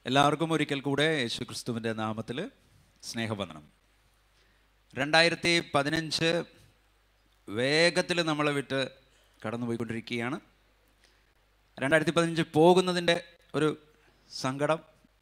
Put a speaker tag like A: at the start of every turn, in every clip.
A: എല്ലാവർക്കും ഒരിക്കൽ കൂടെ യേശു ക്രിസ്തുവിൻ്റെ നാമത്തിൽ സ്നേഹവന്ദനം രണ്ടായിരത്തി പതിനഞ്ച് വേഗത്തിൽ നമ്മളെ വിട്ട് കടന്നുപോയിക്കൊണ്ടിരിക്കുകയാണ് രണ്ടായിരത്തി പതിനഞ്ച് പോകുന്നതിൻ്റെ ഒരു സങ്കടം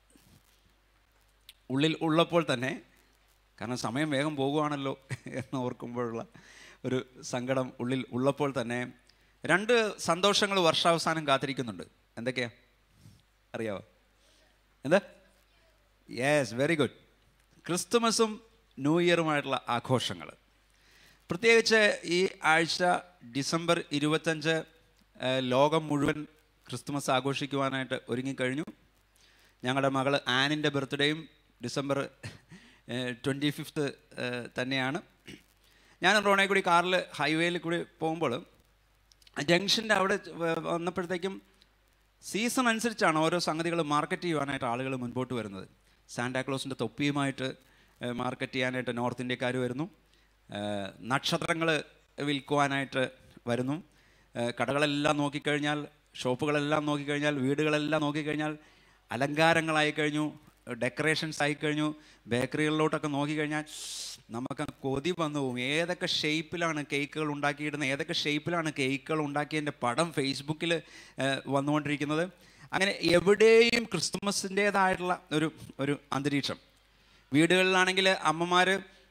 A: ഉള്ളിൽ ഉള്ളപ്പോൾ തന്നെ കാരണം സമയം വേഗം പോകുവാണല്ലോ എന്ന് ഓർക്കുമ്പോഴുള്ള ഒരു സങ്കടം ഉള്ളിൽ ഉള്ളപ്പോൾ തന്നെ രണ്ട് സന്തോഷങ്ങൾ വർഷാവസാനം കാത്തിരിക്കുന്നുണ്ട് എന്തൊക്കെയാ അറിയാവോ എന്താ യെസ് വെരി ഗുഡ് ക്രിസ്തുമസും ന്യൂ ഇയറുമായിട്ടുള്ള ആഘോഷങ്ങൾ പ്രത്യേകിച്ച് ഈ ആഴ്ച ഡിസംബർ ഇരുപത്തഞ്ച് ഏഹ്, ലോകം മുഴുവൻ ക്രിസ്തുമസ് ആഘോഷിക്കുവാനായിട്ട് ഒരുങ്ങിക്കഴിഞ്ഞു ഞങ്ങളുടെ മകൾ ആനിൻ്റെ ബർത്ത്ഡേയും ഡിസംബർ ട്വൻറ്റി ഫിഫ്ത്ത് തന്നെയാണ് ഞാൻ റോണേ കൂടി കാറിൽ ഹൈവേയിൽ കൂടി പോകുമ്പോൾ ജംഗ്ഷൻ്റെ അവിടെ വ- വന്നപ്പോഴത്തേക്കും സീസൺ അനുസരിച്ചാണ് ഓരോ സംഗതികൾ മാർക്കറ്റ് ചെയ്യുവാനായിട്ട് ആളുകൾ മുൻപോട്ട് വരുന്നത് സാന്റാക്ലോസിൻ്റെ തൊപ്പിയുമായിട്ട് മാർക്കറ്റ് ചെയ്യാനായിട്ട് നോർത്ത് ഇന്ത്യക്കാർ വരുന്നു നക്ഷത്രങ്ങൾ വിൽക്കുവാനായിട്ട് വരുന്നു ഏഹ് കടകളെല്ലാം നോക്കിക്കഴിഞ്ഞാൽ ഷോപ്പുകളെല്ലാം നോക്കിക്കഴിഞ്ഞാൽ വീടുകളെല്ലാം നോക്കിക്കഴിഞ്ഞാൽ അലങ്കാരങ്ങളായി കഴിഞ്ഞു ഡെക്കറേഷൻസ് ആയി കഴിഞ്ഞു ബേക്കറികളിലോട്ടൊക്കെ നോക്കിക്കഴിഞ്ഞാൽ നമുക്ക് കൊതി വന്നു പോകും ഏതൊക്കെ ഷേപ്പിലാണ് കേക്കുകൾ ഉണ്ടാക്കിയിടുന്നത് ഏതൊക്കെ ഷേപ്പിലാണ് കേക്കുകൾ ഉണ്ടാക്കിയതിൻ്റെ പടം ഫേസ്ബുക്കിൽ വന്നുകൊണ്ടിരിക്കുന്നത് അങ്ങനെ എവിടെയും ക്രിസ്തുമസിൻ്റേതായിട്ടുള്ള ഒരു ഒരു അന്തരീക്ഷം വീടുകളിലാണെങ്കിൽ അമ്മമാർ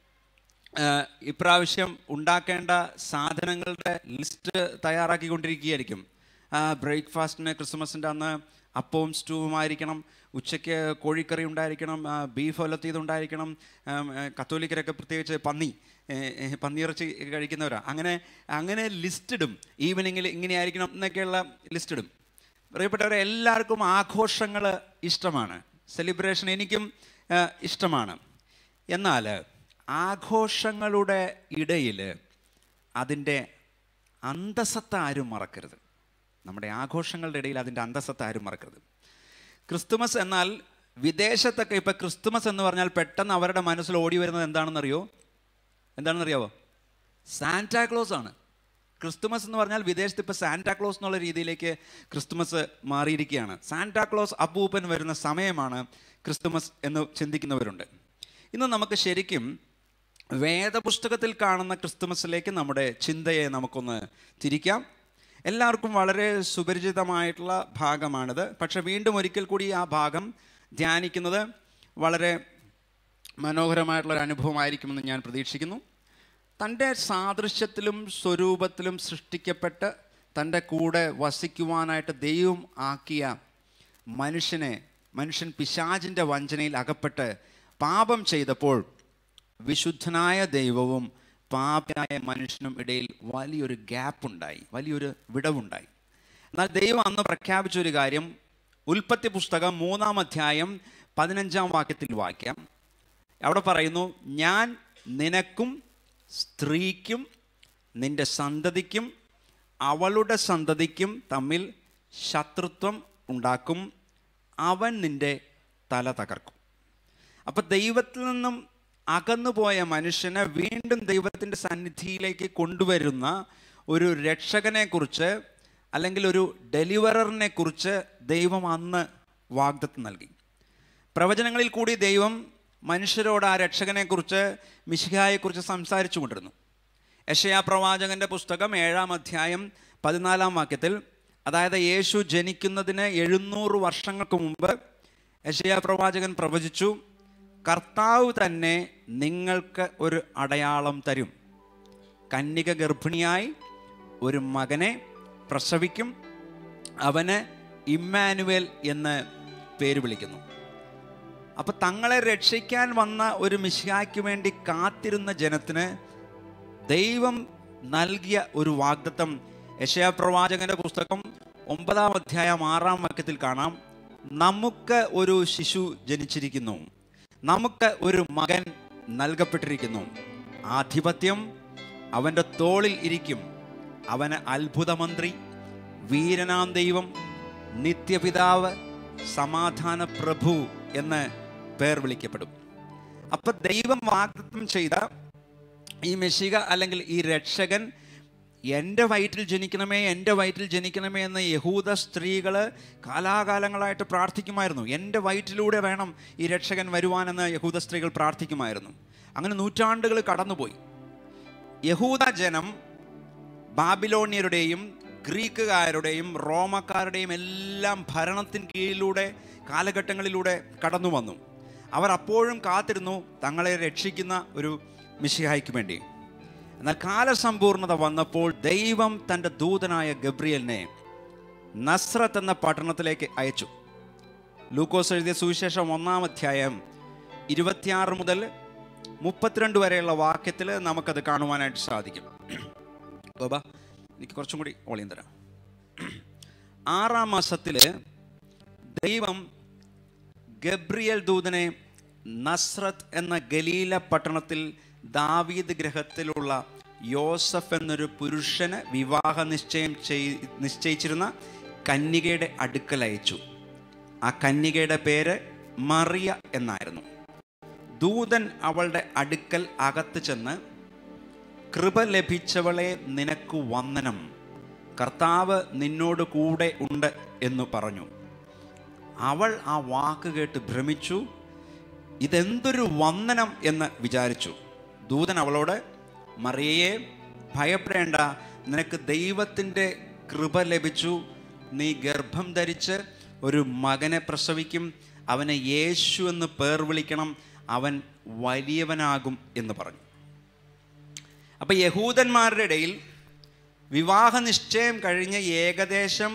A: ഇപ്രാവശ്യം ഉണ്ടാക്കേണ്ട സാധനങ്ങളുടെ ലിസ്റ്റ് തയ്യാറാക്കിക്കൊണ്ടിരിക്കുകയായിരിക്കും ബ്രേക്ക്ഫാസ്റ്റിന് ക്രിസ്മസിൻ്റെ അന്ന് അപ്പവും സ്റ്റൂവുമായിരിക്കണം ഉച്ചയ്ക്ക് കോഴിക്കറി ഉണ്ടായിരിക്കണം ആ, ബീഫ് ഒലത്തിയത് ഉണ്ടായിരിക്കണം ആം, ഏ, കത്തോലിക്കരൊക്കെ പ്രത്യേകിച്ച് പന്നി ഏ, ഏ, പന്നിയിറച്ചി കഴിക്കുന്നവരാണ് അങ്ങനെ അങ്ങനെ ലിസ്റ്റ് ഇടും ഈവനിങ്ങിൽ ഇങ്ങനെയായിരിക്കണം എന്നൊക്കെയുള്ള ലിസ്റ്റ് ഇടും പ്രിയപ്പെട്ടവരെ എല്ലാവർക്കും ആഘോഷങ്ങൾ ഇഷ്ടമാണ് സെലിബ്രേഷൻ എനിക്കും ആ, ഇഷ്ടമാണ് എന്നാൽ ആഘോഷങ്ങളുടെ ഇടയിൽ അതിൻ്റെ അന്തസത്ത ആരും മറക്കരുത് നമ്മുടെ ആഘോഷങ്ങളുടെ ഇടയിൽ അതിൻ്റെ അന്തസത്ത ആരും മറക്കരുത് ക്രിസ്തുമസ് എന്നാൽ വിദേശത്തൊക്കെ ഇപ്പം ക്രിസ്തുമസ് എന്ന് പറഞ്ഞാൽ പെട്ടെന്ന് അവരുടെ മനസ്സിൽ ഓടി വരുന്നത് എന്താണെന്നറിയോ എന്താണെന്നറിയാവോ സാന്റാക്ലോസ് ആണ് ക്രിസ്തുമസ് എന്ന് പറഞ്ഞാൽ വിദേശത്ത് ഇപ്പോൾ സാന്റാക്ലോസ് എന്നുള്ള രീതിയിലേക്ക് ക്രിസ്തുമസ് മാറിയിരിക്കുകയാണ് സാന്റാക്ലോസ് അപ്പൂപ്പൻ വരുന്ന സമയമാണ് ക്രിസ്തുമസ് എന്ന് ചിന്തിക്കുന്നവരുണ്ട് ഇന്ന് നമുക്ക് ശരിക്കും വേദപുസ്തകത്തിൽ കാണുന്ന ക്രിസ്തുമസിലേക്ക് നമ്മുടെ ചിന്തയെ നമുക്കൊന്ന് തിരിക്കാം എല്ലാവർക്കും വളരെ സുപരിചിതമായിട്ടുള്ള ഭാഗമാണിത് പക്ഷെ വീണ്ടും ഒരിക്കൽ കൂടി ആ ഭാഗം ധ്യാനിക്കുന്നത് വളരെ മനോഹരമായിട്ടുള്ള ഒരു അനുഭവമായിരിക്കുമെന്ന് ഞാൻ പ്രതീക്ഷിക്കുന്നു തൻ്റെ സാദൃശ്യത്തിലും സ്വരൂപത്തിലും സൃഷ്ടിക്കപ്പെട്ട് തൻ്റെ കൂടെ വസിക്കുവാനായിട്ട് ദൈവം ആക്കിയ മനുഷ്യനെ മനുഷ്യൻ പിശാചിൻ്റെ വഞ്ചനയിൽ അകപ്പെട്ട് പാപം ചെയ്തപ്പോൾ വിശുദ്ധനായ ദൈവവും പാപിയായ മനുഷ്യനും ഇടയിൽ വലിയൊരു ഗ്യാപ്പ് ഉണ്ടായി വലിയൊരു വിടവുണ്ടായി എന്നാൽ ദൈവം അന്ന് പ്രഖ്യാപിച്ച ഒരു കാര്യം ഉൽപ്പത്തി പുസ്തകം മൂന്നാം അധ്യായം പതിനഞ്ചാം വാക്യത്തിൽ വാക്യം അവിടെ പറയുന്നു ഞാൻ നിനക്കും സ്ത്രീക്കും നിന്റെ സന്തതിക്കും അവളുടെ സന്തതിക്കും തമ്മിൽ ശത്രുത്വം ഉണ്ടാക്കും അവൻ നിന്റെ തല തകർക്കും അപ്പൊ ദൈവത്തിൽ നിന്നും അകന്നുപോയ മനുഷ്യനെ വീണ്ടും ദൈവത്തിൻ്റെ സന്നിധിയിലേക്ക് കൊണ്ടുവരുന്ന ഒരു രക്ഷകനെ കുറിച്ച് അല്ലെങ്കിൽ ഒരു ഡെലിവററിനെ കുറിച്ച് ദൈവം അന്ന് വാഗ്ദത്തം നൽകി പ്രവചനങ്ങളിൽ കൂടി ദൈവം മനുഷ്യരോട് ആ രക്ഷകനെക്കുറിച്ച് മിശിഹായെക്കുറിച്ച് സംസാരിച്ചു കൊണ്ടിരുന്നു യശയാ പ്രവാചകന്റെ പുസ്തകം ഏഴാം അധ്യായം പതിനാലാം വാക്യത്തിൽ അതായത് യേശു ജനിക്കുന്നതിന് എഴുന്നൂറ് വർഷങ്ങൾക്ക് മുമ്പ് യശയാ പ്രവാചകൻ പ്രവചിച്ചു കർത്താവ് തന്നെ നിങ്ങൾക്ക് ഒരു അടയാളം തരും കന്യക ഗർഭിണിയായി ഒരു മകനെ പ്രസവിക്കും അവന് ഇമ്മാനുവേൽ എന്ന് പേര് വിളിക്കുന്നു അപ്പൊ തങ്ങളെ രക്ഷിക്കാൻ വന്ന ഒരു മിശിഹായ്ക്ക് വേണ്ടി കാത്തിരുന്ന ജനത്തിന് ദൈവം നൽകിയ ഒരു വാഗ്ദത്തം യശയാ പ്രവാചകന്റെ പുസ്തകം ഒമ്പതാം അധ്യായം ആറാം വാക്യത്തിൽ കാണാം നമുക്ക് ഒരു ശിശു ജനിച്ചിരിക്കുന്നു നമുക്ക് ഒരു മകൻ നൽകപ്പെട്ടിരിക്കുന്നു ആധിപത്യം അവൻ്റെ തോളിൽ ഇരിക്കും അവന് അത്ഭുതമന്ത്രി വീരനാം ദൈവം നിത്യപിതാവ് സമാധാന പ്രഭു എന്ന് പേർ വിളിക്കപ്പെടും അപ്പൊ ദൈവം വാഗ്ദത്തം ചെയ്ത ഈ മെഷിക അല്ലെങ്കിൽ ഈ രക്ഷകൻ എൻ്റെ വയറ്റിൽ ജനിക്കണമേ എൻ്റെ വയറ്റിൽ ജനിക്കണമേ എന്ന് യഹൂദ സ്ത്രീകൾ കാലാകാലങ്ങളായിട്ട് പ്രാർത്ഥിക്കുമായിരുന്നു എൻ്റെ വയറ്റിലൂടെ വേണം ഈ രക്ഷകൻ വരുവാനെന്ന് യഹൂദ സ്ത്രീകൾ പ്രാർത്ഥിക്കുമായിരുന്നു അങ്ങനെ നൂറ്റാണ്ടുകൾ കടന്നുപോയി യഹൂദ ജനം ബാബിലോണിയരുടെയും ഗ്രീക്കുകാരുടെയും റോമക്കാരുടെയും എല്ലാം ഭരണത്തിന് കീഴിലൂടെ കാലഘട്ടങ്ങളിലൂടെ കടന്നു വന്നു അവർ അപ്പോഴും കാത്തിരുന്നു തങ്ങളെ രക്ഷിക്കുന്ന ഒരു മിശിഹായ്ക്ക് വേണ്ടി എന്നാൽ കാലസമ്പൂർണത വന്നപ്പോൾ ദൈവം തൻ്റെ ദൂതനായ ഗബ്രിയലിനെ നസ്രത്ത് എന്ന പട്ടണത്തിലേക്ക് അയച്ചു ലൂക്കോസ് എഴുതിയ സുവിശേഷം ഒന്നാം അധ്യായം ഇരുപത്തിയാറ് മുതൽ മുപ്പത്തിരണ്ട് വരെയുള്ള വാക്യത്തിൽ നമുക്കത് കാണുവാനായിട്ട് സാധിക്കും ഗോപ എനിക്ക് കുറച്ചും കൂടി ഓളിയം തരാം ആറാം മാസത്തിൽ ദൈവം ഗബ്രിയൽ ദൂതനെ നസ്രത്ത് എന്ന ഗലീല പട്ടണത്തിൽ ദാവീദ് ഗ്രഹത്തിലുള്ള യോസഫ് എന്നൊരു പുരുഷന് വിവാഹ നിശ്ചയം ചെയ് നിശ്ചയിച്ചിരുന്ന കന്യകയുടെ അടുക്കൽ അയച്ചു ആ കന്യകയുടെ പേര് മറിയ എന്നായിരുന്നു ദൂതൻ അവളുടെ അടുക്കൽ അകത്ത് ചെന്ന് കൃപ ലഭിച്ചവളെ നിനക്ക് വന്ദനം കർത്താവ് നിന്നോട് കൂടെ ഉണ്ട് എന്ന് പറഞ്ഞു അവൾ ആ വാക്ക് കേട്ട് ഭ്രമിച്ചു ഇതെന്തൊരു വന്ദനം എന്ന് വിചാരിച്ചു ദൂതൻ അവളോട് മറിയയെ ഭയപ്പെടേണ്ട നിനക്ക് ദൈവത്തിൻ്റെ കൃപ ലഭിച്ചു നീ ഗർഭം ധരിച്ച് ഒരു മകനെ പ്രസവിക്കും അവനെ യേശു എന്ന് പേർ വിളിക്കണം അവൻ വലിയവനാകും എന്ന് പറഞ്ഞു അപ്പൊ യഹൂദന്മാരുടെ ഇടയിൽ വിവാഹ നിശ്ചയം കഴിഞ്ഞ് ഏകദേശം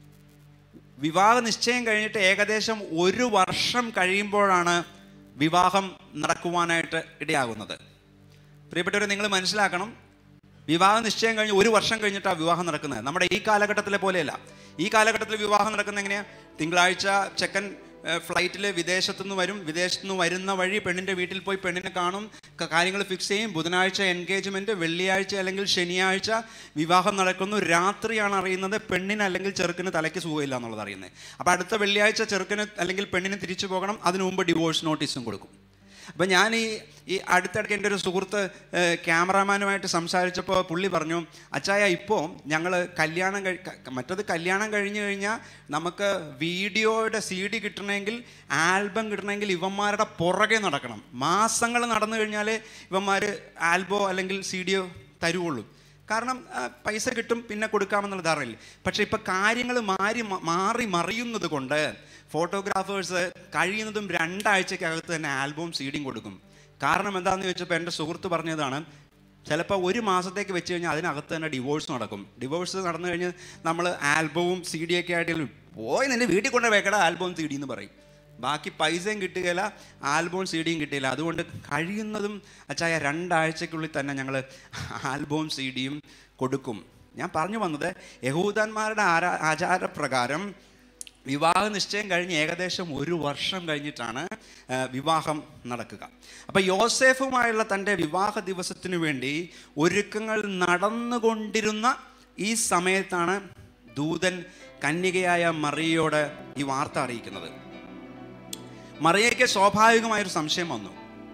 A: വിവാഹ നിശ്ചയം കഴിഞ്ഞിട്ട് ഏകദേശം ഒരു വർഷം കഴിയുമ്പോഴാണ് വിവാഹം നടക്കുവാനായിട്ട് ഇടയാകുന്നത് പ്രിയപ്പെട്ടവരെ നിങ്ങൾ മനസ്സിലാക്കണം വിവാഹ നിശ്ചയം കഴിഞ്ഞ് ഒരു വർഷം കഴിഞ്ഞിട്ടാണ് വിവാഹം നടക്കുന്നത് നമ്മുടെ ഈ കാലഘട്ടത്തിലെ പോലെയല്ല ഈ കാലഘട്ടത്തിൽ വിവാഹം നടക്കുന്നത് എങ്ങനെയാണ് തിങ്കളാഴ്ച ചെക്കൻ ഫ്ലൈറ്റിൽ വിദേശത്തു നിന്ന് വരും വിദേശത്തു നിന്ന് വരുന്ന വഴി പെണ്ണിൻ്റെ വീട്ടിൽ പോയി പെണ്ണിനെ കാണും കാര്യങ്ങൾ ഫിക്സ് ചെയ്യും ബുധനാഴ്ച എൻഗേജ്മെൻറ്റ് വെള്ളിയാഴ്ച അല്ലെങ്കിൽ ശനിയാഴ്ച വിവാഹം നടക്കുന്നു രാത്രിയാണ് അറിയുന്നത് പെണ്ണിന് അല്ലെങ്കിൽ ചെറുക്കിന് തലയ്ക്ക് സുഖമില്ല എന്നുള്ളത് അറിയുന്നത് അപ്പോൾ അടുത്ത വെള്ളിയാഴ്ച ചെറുക്കിന് അല്ലെങ്കിൽ പെണ്ണിന് തിരിച്ചു പോകണം അതിനു മുമ്പ് ഡിവോഴ്സ് നോട്ടീസും കൊടുക്കും അപ്പം ഞാൻ ഈ ഈ അടുത്തിടയ്ക്ക് എൻ്റെ ഒരു സുഹൃത്ത് ഏഹ്, ക്യാമറാമാനുമായിട്ട് സംസാരിച്ചപ്പോൾ പുള്ളി പറഞ്ഞു അച്ചായ ഇപ്പോൾ ഞങ്ങൾ കല്യാണം കഴി ക- മറ്റത് കല്യാണം കഴിഞ്ഞ് കഴിഞ്ഞാൽ നമുക്ക് വീഡിയോയുടെ സി ഡി കിട്ടണമെങ്കിൽ ആൽബം കിട്ടണമെങ്കിൽ ഇവന്മാരുടെ പുറകെ നടക്കണം മാസങ്ങൾ നടന്നു കഴിഞ്ഞാൽ ഇവന്മാർ ആൽബോ അല്ലെങ്കിൽ സി ഡിയോ തരുവുള്ളൂ കാരണം ആ, പൈസ കിട്ടും പിന്നെ കൊടുക്കാമെന്നുള്ള ധാരണയില്ല പക്ഷേ ഇപ്പം കാര്യങ്ങൾ മാറി മ- മാറി മറിയുന്നത് കൊണ്ട് ഫോട്ടോഗ്രാഫേഴ്സ് കഴിയുന്നതും രണ്ടാഴ്ചക്കകത്ത് തന്നെ ആൽബവും സീഡിയും കൊടുക്കും കാരണം എന്താണെന്ന് ചോദിച്ചപ്പോൾ എൻ്റെ സുഹൃത്ത് പറഞ്ഞതാണ് ചിലപ്പോൾ ഒരു മാസത്തേക്ക് വെച്ച് കഴിഞ്ഞാൽ അതിനകത്ത് തന്നെ ഡിവോഴ്സ് നടക്കും ഡിവോഴ്സ് നടന്നു കഴിഞ്ഞ് നമ്മൾ ആൽബവും സി ഡി ഒക്കെ ആയിട്ട് പോയി നിൻ്റെ വീട്ടിൽ കൊണ്ട് വെക്കട ആൽബവും സി ഡി എന്ന് പറയും ബാക്കി പൈസയും കിട്ടുകയില്ല ആൽബവും സി ഡിയും കിട്ടിയില്ല അതുകൊണ്ട് കഴിയുന്നതും അച്ചായ രണ്ടാഴ്ചക്കുള്ളിൽ തന്നെ ഞങ്ങൾ ആൽബവും സി ഡിയും കൊടുക്കും ഞാൻ പറഞ്ഞു വന്നത് യഹൂദന്മാരുടെ ആരാ ആചാരപ്രകാരം വിവാഹ നിശ്ചയം കഴിഞ്ഞ് ഏകദേശം ഒരു വർഷം കഴിഞ്ഞിട്ടാണ് ആ, വിവാഹം നടക്കുക അപ്പം യോസേഫുമായുള്ള തൻ്റെ വിവാഹ ദിവസത്തിനു വേണ്ടി ഒരുക്കങ്ങൾ നടന്നുകൊണ്ടിരുന്ന ഈ സമയത്താണ് ദൂതൻ കന്യകയായ മറിയയോട് ഈ വാർത്ത അറിയിക്കുന്നത് മറിയയ്ക്ക് സ്വാഭാവികമായൊരു സംശയം വന്നു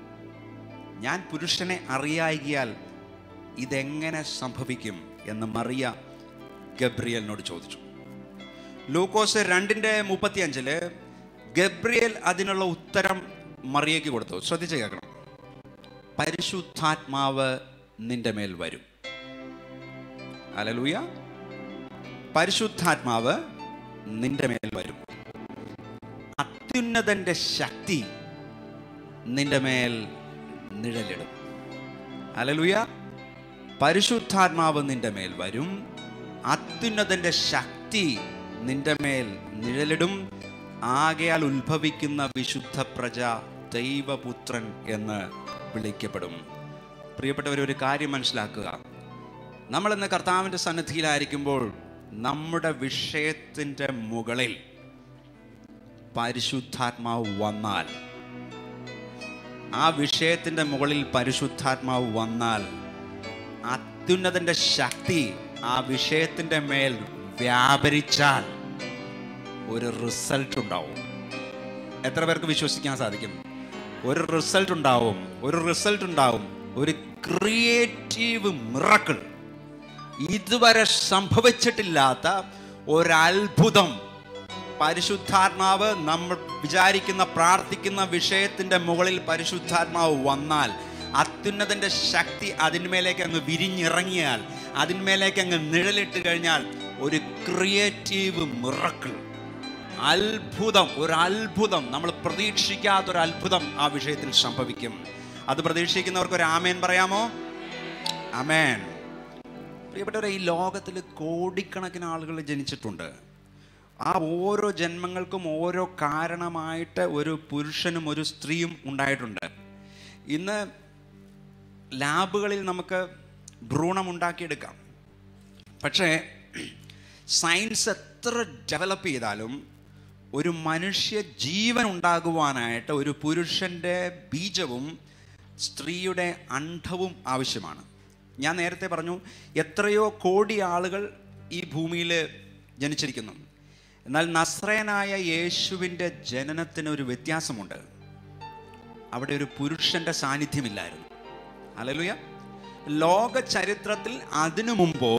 A: ഞാൻ പുരുഷനെ അറിയായികയാൽ ഇതെങ്ങനെ സംഭവിക്കും എന്ന് മറിയ ഗബ്രിയലിനോട് ചോദിച്ചു ലൂക്കോസ് രണ്ടിൻ്റെ മുപ്പത്തി അഞ്ചില് ഗബ്രിയേൽ അതിനുള്ള ഉത്തരം മറിയയ്ക്ക് കൊടുത്തു ശ്രദ്ധിച്ച് കേൾക്കണം പരിശുദ്ധാത്മാവ് നിന്റെ മേൽ വരും അലലൂയ പരിശുദ്ധാത്മാവ് നിന്റെ മേൽ വരും അത്യുന്നതന്റെ ശക്തി നിന്റെ മേൽ നിഴലിടും അലലുയ പരിശുദ്ധാത്മാവ് നിന്റെ മേൽ വരും അത്യുന്നതന്റെ ശക്തി നിന്റെ മേൽ നിഴലിടും ആകയാൽ ഉത്ഭവിക്കുന്ന വിശുദ്ധ പ്രജ ദൈവപുത്രൻ എന്ന് വിളിക്കപ്പെടും പ്രിയപ്പെട്ടവർ ഒരു കാര്യം മനസ്സിലാക്കുക നമ്മൾ ഇന്ന് കർത്താവിൻ്റെ സന്നിധിയിലായിരിക്കുമ്പോൾ നമ്മുടെ വിഷയത്തിൻ്റെ മുകളിൽ പരിശുദ്ധാത്മാവ് വന്നാൽ ആ വിഷയത്തിൻ്റെ മുകളിൽ പരിശുദ്ധാത്മാവ് വന്നാൽ അത്യുന്നതൻ്റെ ശക്തി ആ വിഷയത്തിൻ്റെ മേൽ വ്യാപരിച്ചാൽ ഒരു റിസൾട്ട് ഉണ്ടാവും എത്ര പേർക്ക് വിശ്വസിക്കാൻ സാധിക്കും ഒരു റിസൾട്ട് ഉണ്ടാവും ഒരു റിസൾട്ട് ഉണ്ടാവും ഒരു ക്രിയേറ്റീവ് മിറക്കിൾ ഇതുവരെ സംഭവിച്ചിട്ടില്ലാത്ത ഒരത്ഭുതം പരിശുദ്ധാത്മാവ് നമ്മൾ വിചാരിക്കുന്ന പ്രാർത്ഥിക്കുന്ന വിഷയത്തിന്റെ മുകളിൽ പരിശുദ്ധാത്മാവ് വന്നാൽ അത്യുന്നതന്റെ ശക്തി അതിന്മേലേക്ക് അങ്ങ് വിരിഞ്ഞിറങ്ങിയാൽ അതിന്മേലേക്ക് അങ്ങ് നിഴലിട്ട് കഴിഞ്ഞാൽ ഒരു ക്രിയേറ്റീവ് മിറക്കിൾ അത്ഭുതം ഒരു അത്ഭുതം നമ്മൾ പ്രതീക്ഷിക്കാത്ത ഒരു അത്ഭുതം ആ വിഷയത്തിൽ സംഭവിക്കും അത് പ്രതീക്ഷിക്കുന്നവർക്ക് ഒരു ആമേൻ പറയാമോ അമേൻ പ്രിയപ്പെട്ടവരെ ഈ ലോകത്തിൽ കോടിക്കണക്കിന് ആളുകൾ ജനിച്ചിട്ടുണ്ട് ആ ഓരോ ജന്മങ്ങൾക്കും ഓരോ കാരണമായിട്ട് ഒരു പുരുഷനും ഒരു സ്ത്രീയും ഉണ്ടായിട്ടുണ്ട് ഇന്ന് ലാബുകളിൽ നമുക്ക് ഭ്രൂണം ഉണ്ടാക്കിയെടുക്കാം പക്ഷേ സയൻസ് എത്ര ഡെവലപ്പ് ചെയ്താലും ഒരു മനുഷ്യ ജീവൻ ഉണ്ടാകുവാനായിട്ട് ഒരു പുരുഷൻ്റെ ബീജവും സ്ത്രീയുടെ അണ്ഡവും ആവശ്യമാണ് ഞാൻ നേരത്തെ പറഞ്ഞു എത്രയോ കോടി ആളുകൾ ഈ ഭൂമിയിൽ ജനിച്ചിരിക്കുന്നു എന്നാൽ നസ്രയനായ യേശുവിൻ്റെ ജനനത്തിന് ഒരു വ്യത്യാസമുണ്ട് അവിടെ ഒരു പുരുഷന്റെ സാന്നിധ്യമില്ലായിരുന്നു അലലുയ ലോക ചരിത്രത്തിൽ അതിനു മുമ്പോ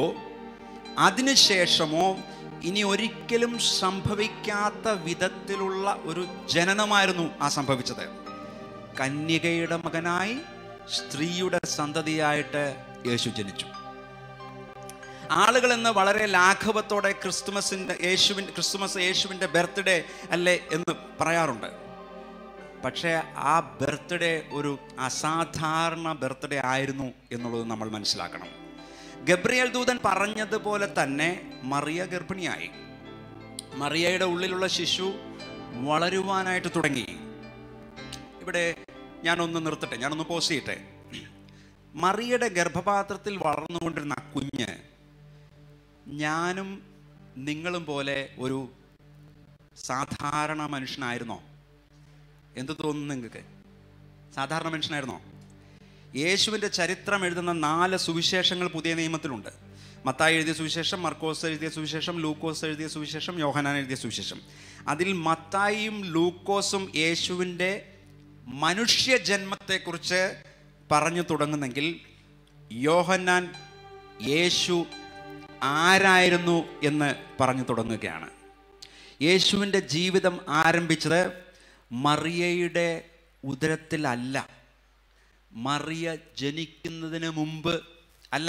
A: അതിനുശേഷമോ ഇനി ഒരിക്കലും സംഭവിക്കാത്ത വിധത്തിലുള്ള ഒരു ജനനമായിരുന്നു ആ സംഭവിച്ചത് കന്യകയുടെ മകനായി സ്ത്രീയുടെ സന്തതിയായിട്ട് യേശു ജനിച്ചു ആളുകൾ ഇന്ന് വളരെ ലാഘവത്തോടെ ക്രിസ്തുമസിൻ്റെ യേശുവിൻ്റെ ക്രിസ്തുമസ് യേശുവിൻ്റെ ബർത്ത്ഡേ അല്ലേ എന്ന് പറയാറുണ്ട് പക്ഷേ ആ ബർത്ത്ഡേ ഒരു അസാധാരണ ബർത്ത്ഡേ ആയിരുന്നു എന്നുള്ളത് നമ്മൾ മനസ്സിലാക്കണം ഗബ്രിയേൽ ദൂതൻ പറഞ്ഞതുപോലെ തന്നെ മറിയ ഗർഭിണിയായി മറിയയുടെ ഉള്ളിലുള്ള ശിശു വളരുവാനായിട്ട് തുടങ്ങി ഇവിടെ ഞാനൊന്ന് നിർത്തട്ടെ ഞാനൊന്ന് പോസ്റ്റ് ചെയ്യട്ടെ മറിയയുടെ ഗർഭപാത്രത്തിൽ വളർന്നുകൊണ്ടിരുന്ന ആ കുഞ്ഞ് ഞാനും നിങ്ങളും പോലെ ഒരു സാധാരണ മനുഷ്യനായിരുന്നോ എന്ത് തോന്നുന്നു നിങ്ങൾക്ക് സാധാരണ മനുഷ്യനായിരുന്നോ യേശുവിൻ്റെ ചരിത്രം എഴുതുന്ന നാല് സുവിശേഷങ്ങൾ പുതിയ നിയമത്തിലുണ്ട് മത്തായി എഴുതിയ സുവിശേഷം മർക്കോസ് എഴുതിയ സുവിശേഷം ലൂക്കോസ് എഴുതിയ സുവിശേഷം യോഹനാൻ എഴുതിയ സുവിശേഷം അതിൽ മത്തായിയും ലൂക്കോസും യേശുവിൻ്റെ മനുഷ്യ ജന്മത്തെക്കുറിച്ച് പറഞ്ഞു തുടങ്ങുന്നെങ്കിൽ യോഹന്നാൻ യേശു ആരായിരുന്നു എന്ന് പറഞ്ഞു തുടങ്ങുകയാണ് യേശുവിൻ്റെ ജീവിതം ആരംഭിച്ചത് മറിയയുടെ ഉദരത്തിലല്ല മറിയ ജനിക്കുന്നതിന് മുമ്പ് അല്ല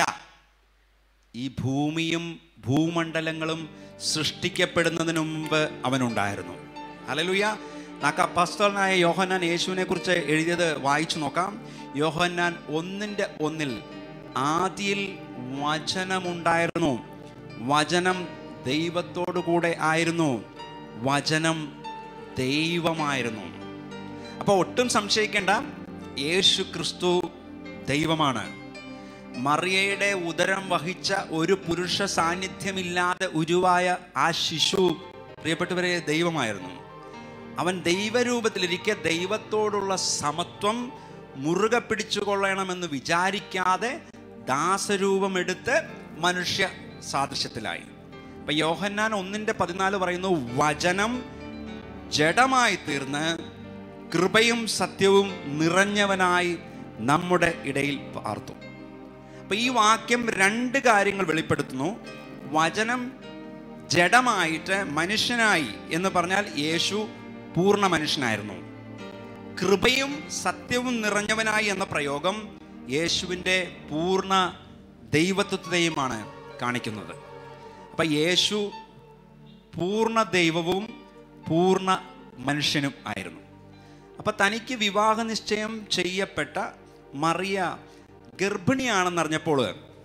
A: ഈ ഭൂമിയും ഭൂമണ്ഡലങ്ങളും സൃഷ്ടിക്കപ്പെടുന്നതിന് മുമ്പ് അവനുണ്ടായിരുന്നു അലലുയ നമുക്ക് അപ്പസ്തലനായ യോഹന്നാൻ യേശുവിനെ കുറിച്ച് എഴുതിയത് വായിച്ചു നോക്കാം യോഹന്നാൻ ഒന്നിൻ്റെ ഒന്നിൽ ആദിയിൽ വചനമുണ്ടായിരുന്നു വചനം ദൈവത്തോടു കൂടെ ആയിരുന്നു വചനം ദൈവമായിരുന്നു അപ്പോൾ ഒട്ടും സംശയിക്കേണ്ട യേശു ക്രിസ്തു ദൈവമാണ് മറിയയുടെ ഉദരം വഹിച്ച ഒരു പുരുഷ സാന്നിധ്യമില്ലാതെ ഉരുവായ ആ ശിശു പ്രിയപ്പെട്ടവരെ ദൈവമായിരുന്നു അവൻ ദൈവരൂപത്തിലിരിക്കെ ദൈവത്തോടുള്ള സമത്വം മുറുകെ പിടിച്ചുകൊള്ളണമെന്ന് വിചാരിക്കാതെ ദാസരൂപമെടുത്ത് മനുഷ്യ സാദൃശ്യത്തിലായി അപ്പൊ യോഹന്നാൻ ഒന്നിന്റെ പതിനാല് പറയുന്നു വചനം ജഡമായി തീർന്ന് കൃപയും സത്യവും നിറഞ്ഞവനായി നമ്മുടെ ഇടയിൽ പാർത്തു അപ്പൊ ഈ വാക്യം രണ്ട് കാര്യങ്ങൾ വെളിപ്പെടുത്തുന്നു വചനം ജഡമായിട്ട് മനുഷ്യനായി എന്ന് പറഞ്ഞാൽ യേശു പൂർണ്ണ മനുഷ്യനായിരുന്നു കൃപയും സത്യവും നിറഞ്ഞവനായി എന്ന പ്രയോഗം യേശുവിൻ്റെ പൂർണ്ണ ദൈവത്വത്തെയുമാണ് കാണിക്കുന്നത് അപ്പം യേശു പൂർണ്ണ ദൈവവും പൂർണ്ണ മനുഷ്യനും ആയിരുന്നു അപ്പം തനിക്ക് വിവാഹ നിശ്ചയം ചെയ്യപ്പെട്ട മറിയ ഗർഭിണിയാണെന്നറിഞ്ഞപ്പോൾ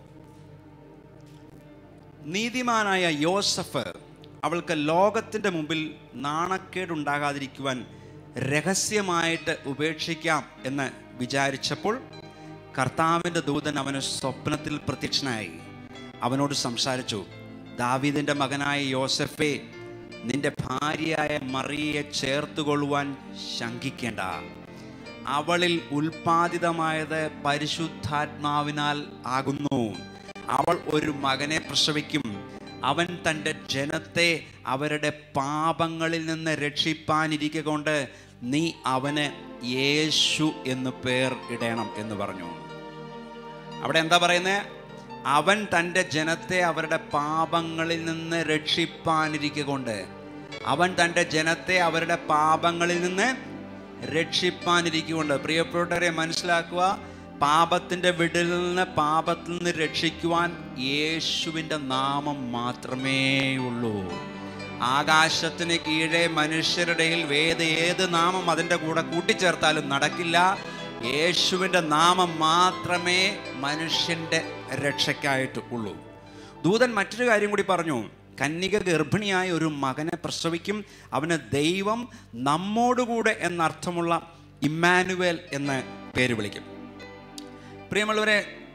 A: നീതിമാനായ യോസഫ് അവൾക്ക് ലോകത്തിൻ്റെ മുമ്പിൽ നാണക്കേടുണ്ടാകാതിരിക്കുവാൻ രഹസ്യമായിട്ട് ഉപേക്ഷിക്കാം എന്ന് വിചാരിച്ചപ്പോൾ കർത്താവിൻ്റെ ദൂതൻ അവന് സ്വപ്നത്തിൽ പ്രത്യക്ഷനായി അവനോട് സംസാരിച്ചു ദാവീദിൻ്റെ മകനായ യോസഫേ നിന്റെ ഭാര്യയായ മറിയെ ചേർത്തുകൊള്ളുവാൻ ശങ്കിക്കേണ്ട അവളിൽ ഉൽപാദിതമായത് പരിശുദ്ധാത്മാവിനാൽ ആകുന്നു അവൾ ഒരു മകനെ പ്രസവിക്കും അവൻ തൻ്റെ ജനത്തെ അവരുടെ പാപങ്ങളിൽ നിന്ന് രക്ഷിപ്പാനിരിക്കെ കൊണ്ട് നീ അവന് യേശു എന്ന് പേർ ഇടണം എന്ന് പറഞ്ഞു അവിടെ എന്താ പറയുന്നത് അവൻ തൻ്റെ ജനത്തെ അവരുടെ പാപങ്ങളിൽ നിന്ന് രക്ഷിപ്പാനിരിക്കൊണ്ട് അവൻ തൻ്റെ ജനത്തെ അവരുടെ പാപങ്ങളിൽ നിന്ന് രക്ഷിപ്പാനിരിക്കുകൊണ്ട് പ്രിയപ്പെട്ടവരെ മനസ്സിലാക്കുക പാപത്തിൻ്റെ വിടലിൽ നിന്ന് പാപത്തിൽ നിന്ന് രക്ഷിക്കുവാൻ യേശുവിൻ്റെ നാമം മാത്രമേ ഉള്ളൂ ആകാശത്തിന് കീഴെ മനുഷ്യരുടെ വേദ ഏത് നാമം അതിൻ്റെ കൂടെ കൂട്ടിച്ചേർത്താലും നടക്കില്ല യേശുവിൻ്റെ നാമം മാത്രമേ മനുഷ്യൻ്റെ രക്ഷയ്ക്കായിട്ട് ഉള്ളൂ ദൂതൻ മറ്റൊരു കാര്യം കൂടി പറഞ്ഞു കന്യക ഗർഭിണിയായ ഒരു മകനെ പ്രസവിക്കും അവന് ദൈവം നമ്മോടുകൂടെ എന്നർത്ഥമുള്ള ഇമ്മാനുവേൽ എന്ന് പേര് വിളിക്കും പ്രിയമുള്ളവരെ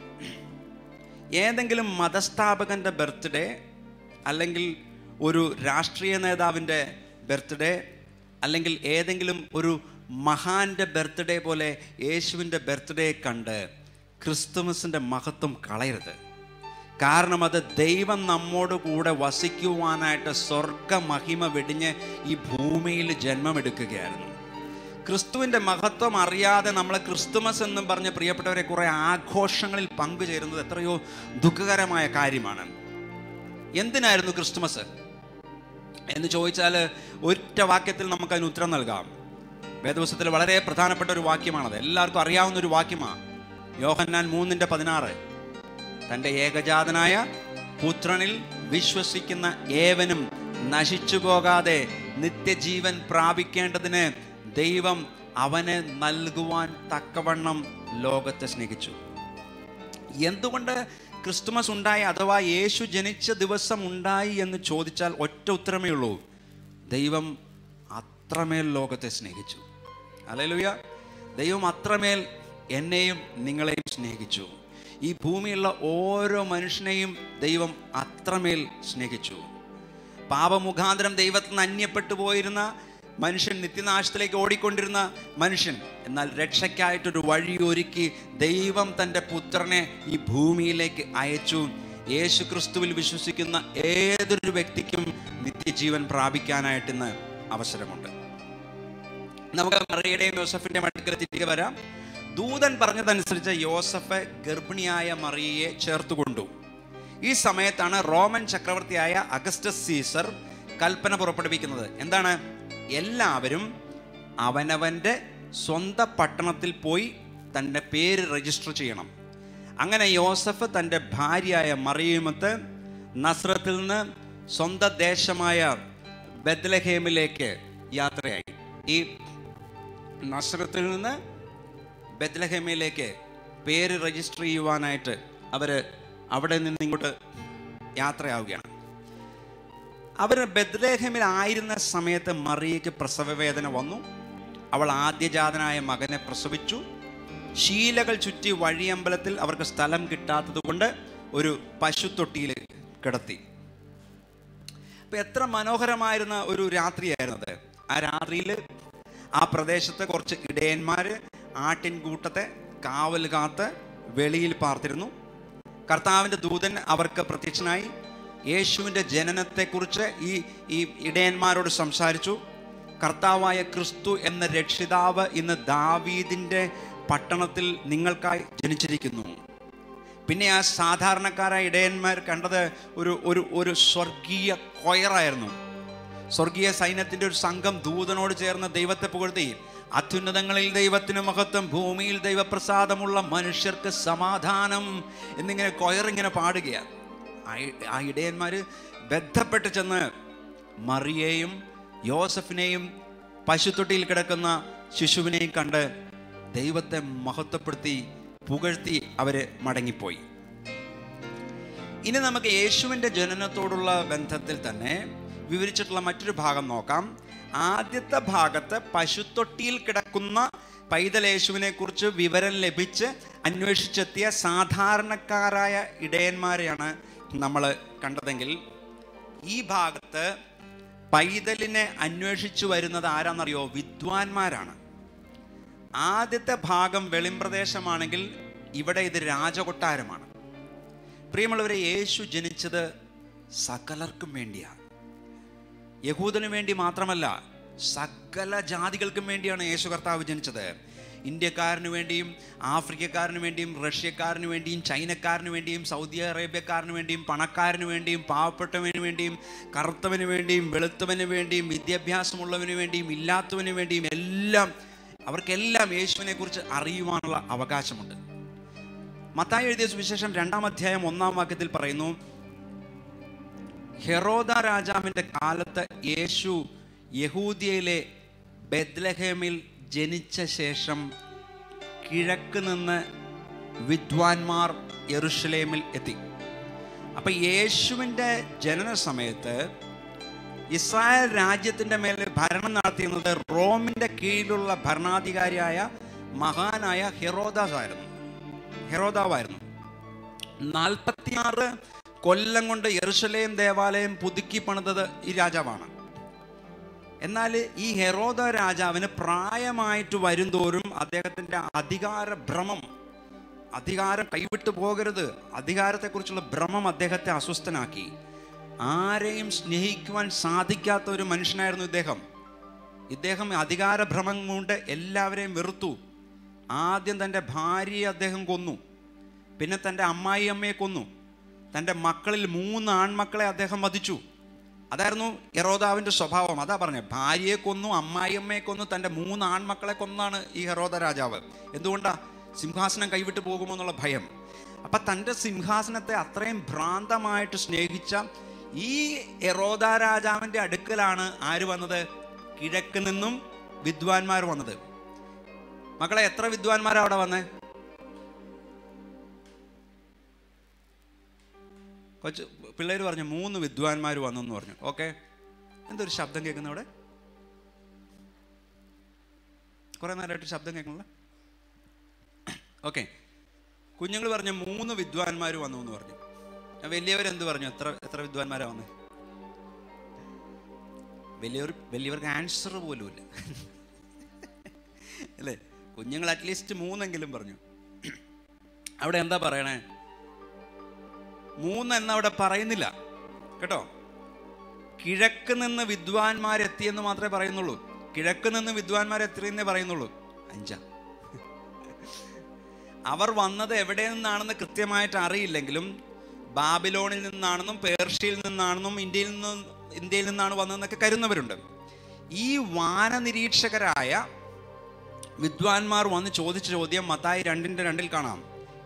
A: ഏതെങ്കിലും മതസ്ഥാപകൻ്റെ ബർത്ത്ഡേ അല്ലെങ്കിൽ ഒരു രാഷ്ട്രീയ നേതാവിൻ്റെ ബർത്ത്ഡേ അല്ലെങ്കിൽ ഏതെങ്കിലും ഒരു മഹാൻ്റെ ബർത്ത്ഡേ പോലെ യേശുവിൻ്റെ ബർത്ത്ഡേ കണ്ട് ക്രിസ്തുമസിൻ്റെ മഹത്വം കളയരുത് കാരണം അത് ദൈവം നമ്മോട് കൂടെ വസിക്കുവാനായിട്ട് സ്വർഗ മഹിമ വെടിഞ്ഞ് ഈ ഭൂമിയിൽ ജന്മമെടുക്കുകയായിരുന്നു ക്രിസ്തുവിൻ്റെ മഹത്വം അറിയാതെ നമ്മൾ ക്രിസ്തുമസ് എന്നും പറഞ്ഞ് പ്രിയപ്പെട്ടവരെ കുറേ ആഘോഷങ്ങളിൽ പങ്കുചേരുന്നത് എത്രയോ ദുഃഖകരമായ കാര്യമാണ് എന്തിനായിരുന്നു ക്രിസ്തുമസ് എന്ന് ചോദിച്ചാൽ ഒറ്റ വാക്യത്തിൽ നമുക്കതിന് ഉത്തരം നൽകാം വേദവസത്തിൽ വളരെ പ്രധാനപ്പെട്ട ഒരു വാക്യമാണത് എല്ലാവർക്കും അറിയാവുന്ന ഒരു വാക്യമാണ് യോഹന്നാൻ മൂന്നിൻ്റെ പതിനാറ് തൻ്റെ ഏകജാതനായ പുത്രനിൽ വിശ്വസിക്കുന്ന ഏവനും നശിച്ചു പോകാതെ നിത്യജീവൻ പ്രാപിക്കേണ്ടതിന് ദൈവം അവന് നൽകുവാൻ തക്കവണ്ണം ലോകത്തെ സ്നേഹിച്ചു എന്തുകൊണ്ട് ക്രിസ്തുമസ് ഉണ്ടായി അഥവാ യേശു ജനിച്ച ദിവസം ഉണ്ടായി എന്ന് ചോദിച്ചാൽ ഒറ്റ ഉത്തരമേ ഉള്ളൂ ദൈവം അത്രമേൽ ലോകത്തെ സ്നേഹിച്ചു അല്ലേലൂയ ദൈവം അത്രമേൽ എന്നെയും നിങ്ങളെയും സ്നേഹിച്ചു ഈ ഭൂമിയിലുള്ള ഓരോ മനുഷ്യനെയും ദൈവം അത്രമേൽ സ്നേഹിച്ചു പാപമുഖാന്തരം ദൈവത്തിൽ നിന്ന് അന്യപ്പെട്ടു പോയിരുന്ന മനുഷ്യൻ നിത്യനാശത്തിലേക്ക് ഓടിക്കൊണ്ടിരുന്ന മനുഷ്യൻ എന്നാൽ രക്ഷയ്ക്കായിട്ടൊരു വഴി ഒരുക്കി ദൈവം തൻ്റെ പുത്രനെ ഈ ഭൂമിയിലേക്ക് അയച്ചു യേശു ക്രിസ്തുവിൽ വിശ്വസിക്കുന്ന ഏതൊരു വ്യക്തിക്കും നിത്യജീവൻ പ്രാപിക്കാനായിട്ട് ഇന്ന് അവസരമുണ്ട് നമുക്ക് മറിയുടെയും യോസഫിന്റെ അടുക്കൽ തിരികെ വരാം ദൂതൻ പറഞ്ഞതനുസരിച്ച് യോസഫ് ഗർഭിണിയായ മറിയയെ ചേർത്തുകൊണ്ടു ഈ സമയത്താണ് റോമൻ ചക്രവർത്തിയായ അഗസ്റ്റസ് സീസർ കൽപ്പന പുറപ്പെടുവിക്കുന്നത് എന്താണ് എല്ലാവരും അവനവൻ്റെ സ്വന്തം പട്ടണത്തിൽ പോയി തൻ്റെ പേര് രജിസ്റ്റർ ചെയ്യണം അങ്ങനെ യോസഫ് തൻ്റെ ഭാര്യയായ മറിയുമത്ത് നസ്രത്തിൽ നിന്ന് സ്വന്തം ദേശമായ ബദ്ലഹേമിലേക്ക് യാത്രയായി ഈ നസ്രത്തിൽ നിന്ന് ബദ്ലഹേമിലേക്ക് പേര് രജിസ്റ്റർ ചെയ്യുവാനായിട്ട് അവർ അവിടെ നിന്ന് ഇങ്ങോട്ട് യാത്രയാവുകയാണ് അവർ ബദ്ലേഹമിലായിരുന്ന സമയത്ത് മറിയയ്ക്ക് പ്രസവവേദന വന്നു അവൾ ആദ്യജാതനായ മകനെ പ്രസവിച്ചു ശീലകൾ ചുറ്റി വഴിയമ്പലത്തിൽ അവർക്ക് സ്ഥലം കിട്ടാത്തത് കൊണ്ട് ഒരു പശുത്തൊട്ടിയിൽ കിടത്തി അപ്പൊ എത്ര മനോഹരമായിരുന്ന ഒരു രാത്രിയായിരുന്നത് ആ രാത്രിയിൽ ആ പ്രദേശത്ത് കുറച്ച് ഇടയന്മാർ ആട്ടിൻകൂട്ടത്തെ കാവൽ കാത്ത് വെളിയിൽ പാർത്തിരുന്നു കർത്താവിൻ്റെ ദൂതൻ അവർക്ക് പ്രത്യക്ഷനായി യേശുവിൻ്റെ ജനനത്തെക്കുറിച്ച് ഈ ഈ ഇടയന്മാരോട് സംസാരിച്ചു കർത്താവായ ക്രിസ്തു എന്ന രക്ഷിതാവ് ഇന്ന് ദാവീദിൻ്റെ പട്ടണത്തിൽ നിങ്ങൾക്കായി ജനിച്ചിരിക്കുന്നു പിന്നെ ആ സാധാരണക്കാരായ ഇടയന്മാർ കണ്ടത് ഒരു ഒരു ഒരു സ്വർഗീയ കൊയറായിരുന്നു സ്വർഗീയ സൈന്യത്തിൻ്റെ ഒരു സംഘം ദൂതനോട് ചേർന്ന് ദൈവത്തെ പുകഴ്ത്തി അത്യുന്നതങ്ങളിൽ ദൈവത്തിന് മഹത്വം ഭൂമിയിൽ ദൈവപ്രസാദമുള്ള മനുഷ്യർക്ക് സമാധാനം എന്നിങ്ങനെ കൊയറിങ്ങനെ പാടുകയാണ് ആ ഇ- ആ ഇടയന്മാർ ബന്ധപ്പെട്ട് ചെന്ന് മറിയെയും യോസഫിനെയും പശുത്തൊട്ടിയിൽ കിടക്കുന്ന ശിശുവിനെയും കണ്ട് ദൈവത്തെ മഹത്വപ്പെടുത്തി പുകഴ്ത്തി അവർ മടങ്ങിപ്പോയി ഇനി നമുക്ക് യേശുവിൻ്റെ ജനനത്തോടുള്ള ബന്ധത്തിൽ തന്നെ വിവരിച്ചിട്ടുള്ള മറ്റൊരു ഭാഗം നോക്കാം ആദ്യത്തെ ഭാഗത്ത് പശുത്തൊട്ടിയിൽ കിടക്കുന്ന പൈതൽ യേശുവിനെ കുറിച്ച് വിവരം ലഭിച്ച് അന്വേഷിച്ചെത്തിയ സാധാരണക്കാരായ ഇടയന്മാരെയാണ് നമ്മൾ കണ്ടതെങ്കിൽ ഈ ഭാഗത്ത് പൈതലിനെ അന്വേഷിച്ചു വരുന്നത് ആരാന്നറിയോ വിദ്വാൻമാരാണ് ആദ്യത്തെ ഭാഗം വെളിമ്പ്രദേശമാണെങ്കിൽ ഇവിടെ ഇത് രാജകൊട്ടാരമാണ് പ്രിയമുള്ളവരെ യേശു ജനിച്ചത് സകലർക്കും വേണ്ടിയാണ് യഹൂദന് വേണ്ടി മാത്രമല്ല സകല ജാതികൾക്കും വേണ്ടിയാണ് യേശു കർത്താവ് ജനിച്ചത് ഇന്ത്യക്കാരന് വേണ്ടിയും ആഫ്രിക്കക്കാരന് വേണ്ടിയും റഷ്യക്കാരന് വേണ്ടിയും ചൈനക്കാരന് വേണ്ടിയും സൗദി അറേബ്യക്കാരന് വേണ്ടിയും പണക്കാരന് വേണ്ടിയും പാവപ്പെട്ടവന് വേണ്ടിയും കറുത്തവന് വേണ്ടിയും വെളുത്തവന് വേണ്ടിയും വിദ്യാഭ്യാസമുള്ളവന് വേണ്ടിയും ഇല്ലാത്തവന് വേണ്ടിയും എല്ലാം അവർക്കെല്ലാം യേശുവിനെ കുറിച്ച് അറിയുവാനുള്ള അവകാശമുണ്ട് മത്തായി എഴുതിയ സുവിശേഷം രണ്ടാം അധ്യായം ഒന്നാം വാക്യത്തിൽ പറയുന്നു ഹെറോദ രാജാവിൻ്റെ കാലത്ത് യേശു യഹൂദിയയിലെ ബെത്ലഹേമിൽ ജനിച്ച ശേഷം കിഴക്ക് നിന്ന് വിദ്വാൻമാർ യെറുഷലേമിൽ എത്തി അപ്പൊ യേശുവിൻ്റെ ജനന സമയത്ത് ഇസ്രായേൽ രാജ്യത്തിൻ്റെ മേലെ ഭരണം നടത്തിയിരുന്നത് റോമിൻ്റെ കീഴിലുള്ള ഭരണാധികാരിയായ മഹാനായ ഹെറോദാസ് ആയിരുന്നു ഹെറോദാവായിരുന്നു നാൽപ്പത്തിയാറ് കൊല്ലം കൊണ്ട് യെറുഷലേം ദേവാലയം പുതുക്കി പണിതത് ഈ രാജാവാണ് എന്നാൽ ഈ ഹെറോദ രാജാവിന് പ്രായമായിട്ട് വരുംതോറും അദ്ദേഹത്തിൻ്റെ അധികാര ഭ്രമം അധികാരം കൈവിട്ടു പോകരുത് അധികാരത്തെക്കുറിച്ചുള്ള ഭ്രമം അദ്ദേഹത്തെ അസ്വസ്ഥനാക്കി ആരെയും സ്നേഹിക്കുവാൻ സാധിക്കാത്ത ഒരു മനുഷ്യനായിരുന്നു ഇദ്ദേഹം ഇദ്ദേഹം അധികാരഭ്രമം കൊണ്ട് എല്ലാവരെയും വെറുത്തു ആദ്യം തൻ്റെ ഭാര്യയെ അദ്ദേഹം കൊന്നു പിന്നെ തൻ്റെ അമ്മായി അമ്മയെ കൊന്നു തൻ്റെ മക്കളിൽ മൂന്ന് ആൺമക്കളെ അദ്ദേഹം വധിച്ചു അതായിരുന്നു ഹെറോദാവിൻ്റെ സ്വഭാവം അതാ പറഞ്ഞത് ഭാര്യയെ കൊന്നു അമ്മായിയമ്മയെ കൊന്നു തൻ്റെ മൂന്ന് ആൺമക്കളെ കൊന്നാണ് ഈ ഹെറോദ രാജാവ് എന്തുകൊണ്ടാ സിംഹാസനം കൈവിട്ട് പോകുമോ എന്നുള്ള ഭയം അപ്പം തൻ്റെ സിംഹാസനത്തെ അത്രയും ഭ്രാന്തമായിട്ട് സ്നേഹിച്ച ഈ ഹെറോദ രാജാവിൻ്റെ അടുക്കലാണ് ആര് വന്നത് കിഴക്ക് നിന്നും വിദ്വാൻമാർ വന്നത് മക്കളെ എത്ര വിദ്വാൻമാരാ അവിടെ വന്നേ കൊച്ചു പിള്ളേർ പറഞ്ഞു മൂന്ന് വിദ്വാൻമാർ വന്നെന്ന് പറഞ്ഞു ഓക്കെ എന്തൊരു ശബ്ദം കേൾക്കുന്ന അവിടെ കുറേ നേരമായിട്ട് ശബ്ദം കേൾക്കണല്ലോ ഓക്കെ കുഞ്ഞുങ്ങൾ പറഞ്ഞു മൂന്ന് വിദ്വാൻമാർ വന്നു എന്ന് പറഞ്ഞു വലിയവരെന്ത് പറഞ്ഞു എത്ര എത്ര വിദ്വാൻമാരാ വന്നത് വലിയവർ വലിയവർക്ക് ആൻസർ പോലും ഇല്ല അല്ലേ കുഞ്ഞുങ്ങൾ അറ്റ്ലീസ്റ്റ് മൂന്നെങ്കിലും പറഞ്ഞു അവിടെ എന്താ പറയണേ മൂന്ന് എന്ന് അവിടെ പറയുന്നില്ല കേട്ടോ കിഴക്ക് നിന്ന് വിദ്വാൻമാരെത്തിയെന്ന് മാത്രമേ പറയുന്നുള്ളൂ കിഴക്ക് നിന്ന് വിദ്വാൻമാരെത്തിയെന്നേ പറയുന്നുള്ളൂ അഞ്ചാ അവർ വന്നത് എവിടെ നിന്നാണെന്ന് കൃത്യമായിട്ട് അറിയില്ലെങ്കിലും ബാബിലോണിൽ നിന്നാണെന്നും പേർഷ്യയിൽ നിന്നാണെന്നും ഇന്ത്യയിൽ നിന്ന് ഇന്ത്യയിൽ നിന്നാണ് വന്നതെന്നൊക്കെ കരുതുന്നവരുണ്ട് ഈ വാനനിരീക്ഷകരായ വിദ്വാൻമാർ വന്ന് ചോദിച്ച ചോദ്യം മത്തായി രണ്ടിൻ്റെ രണ്ടിൽ കാണാം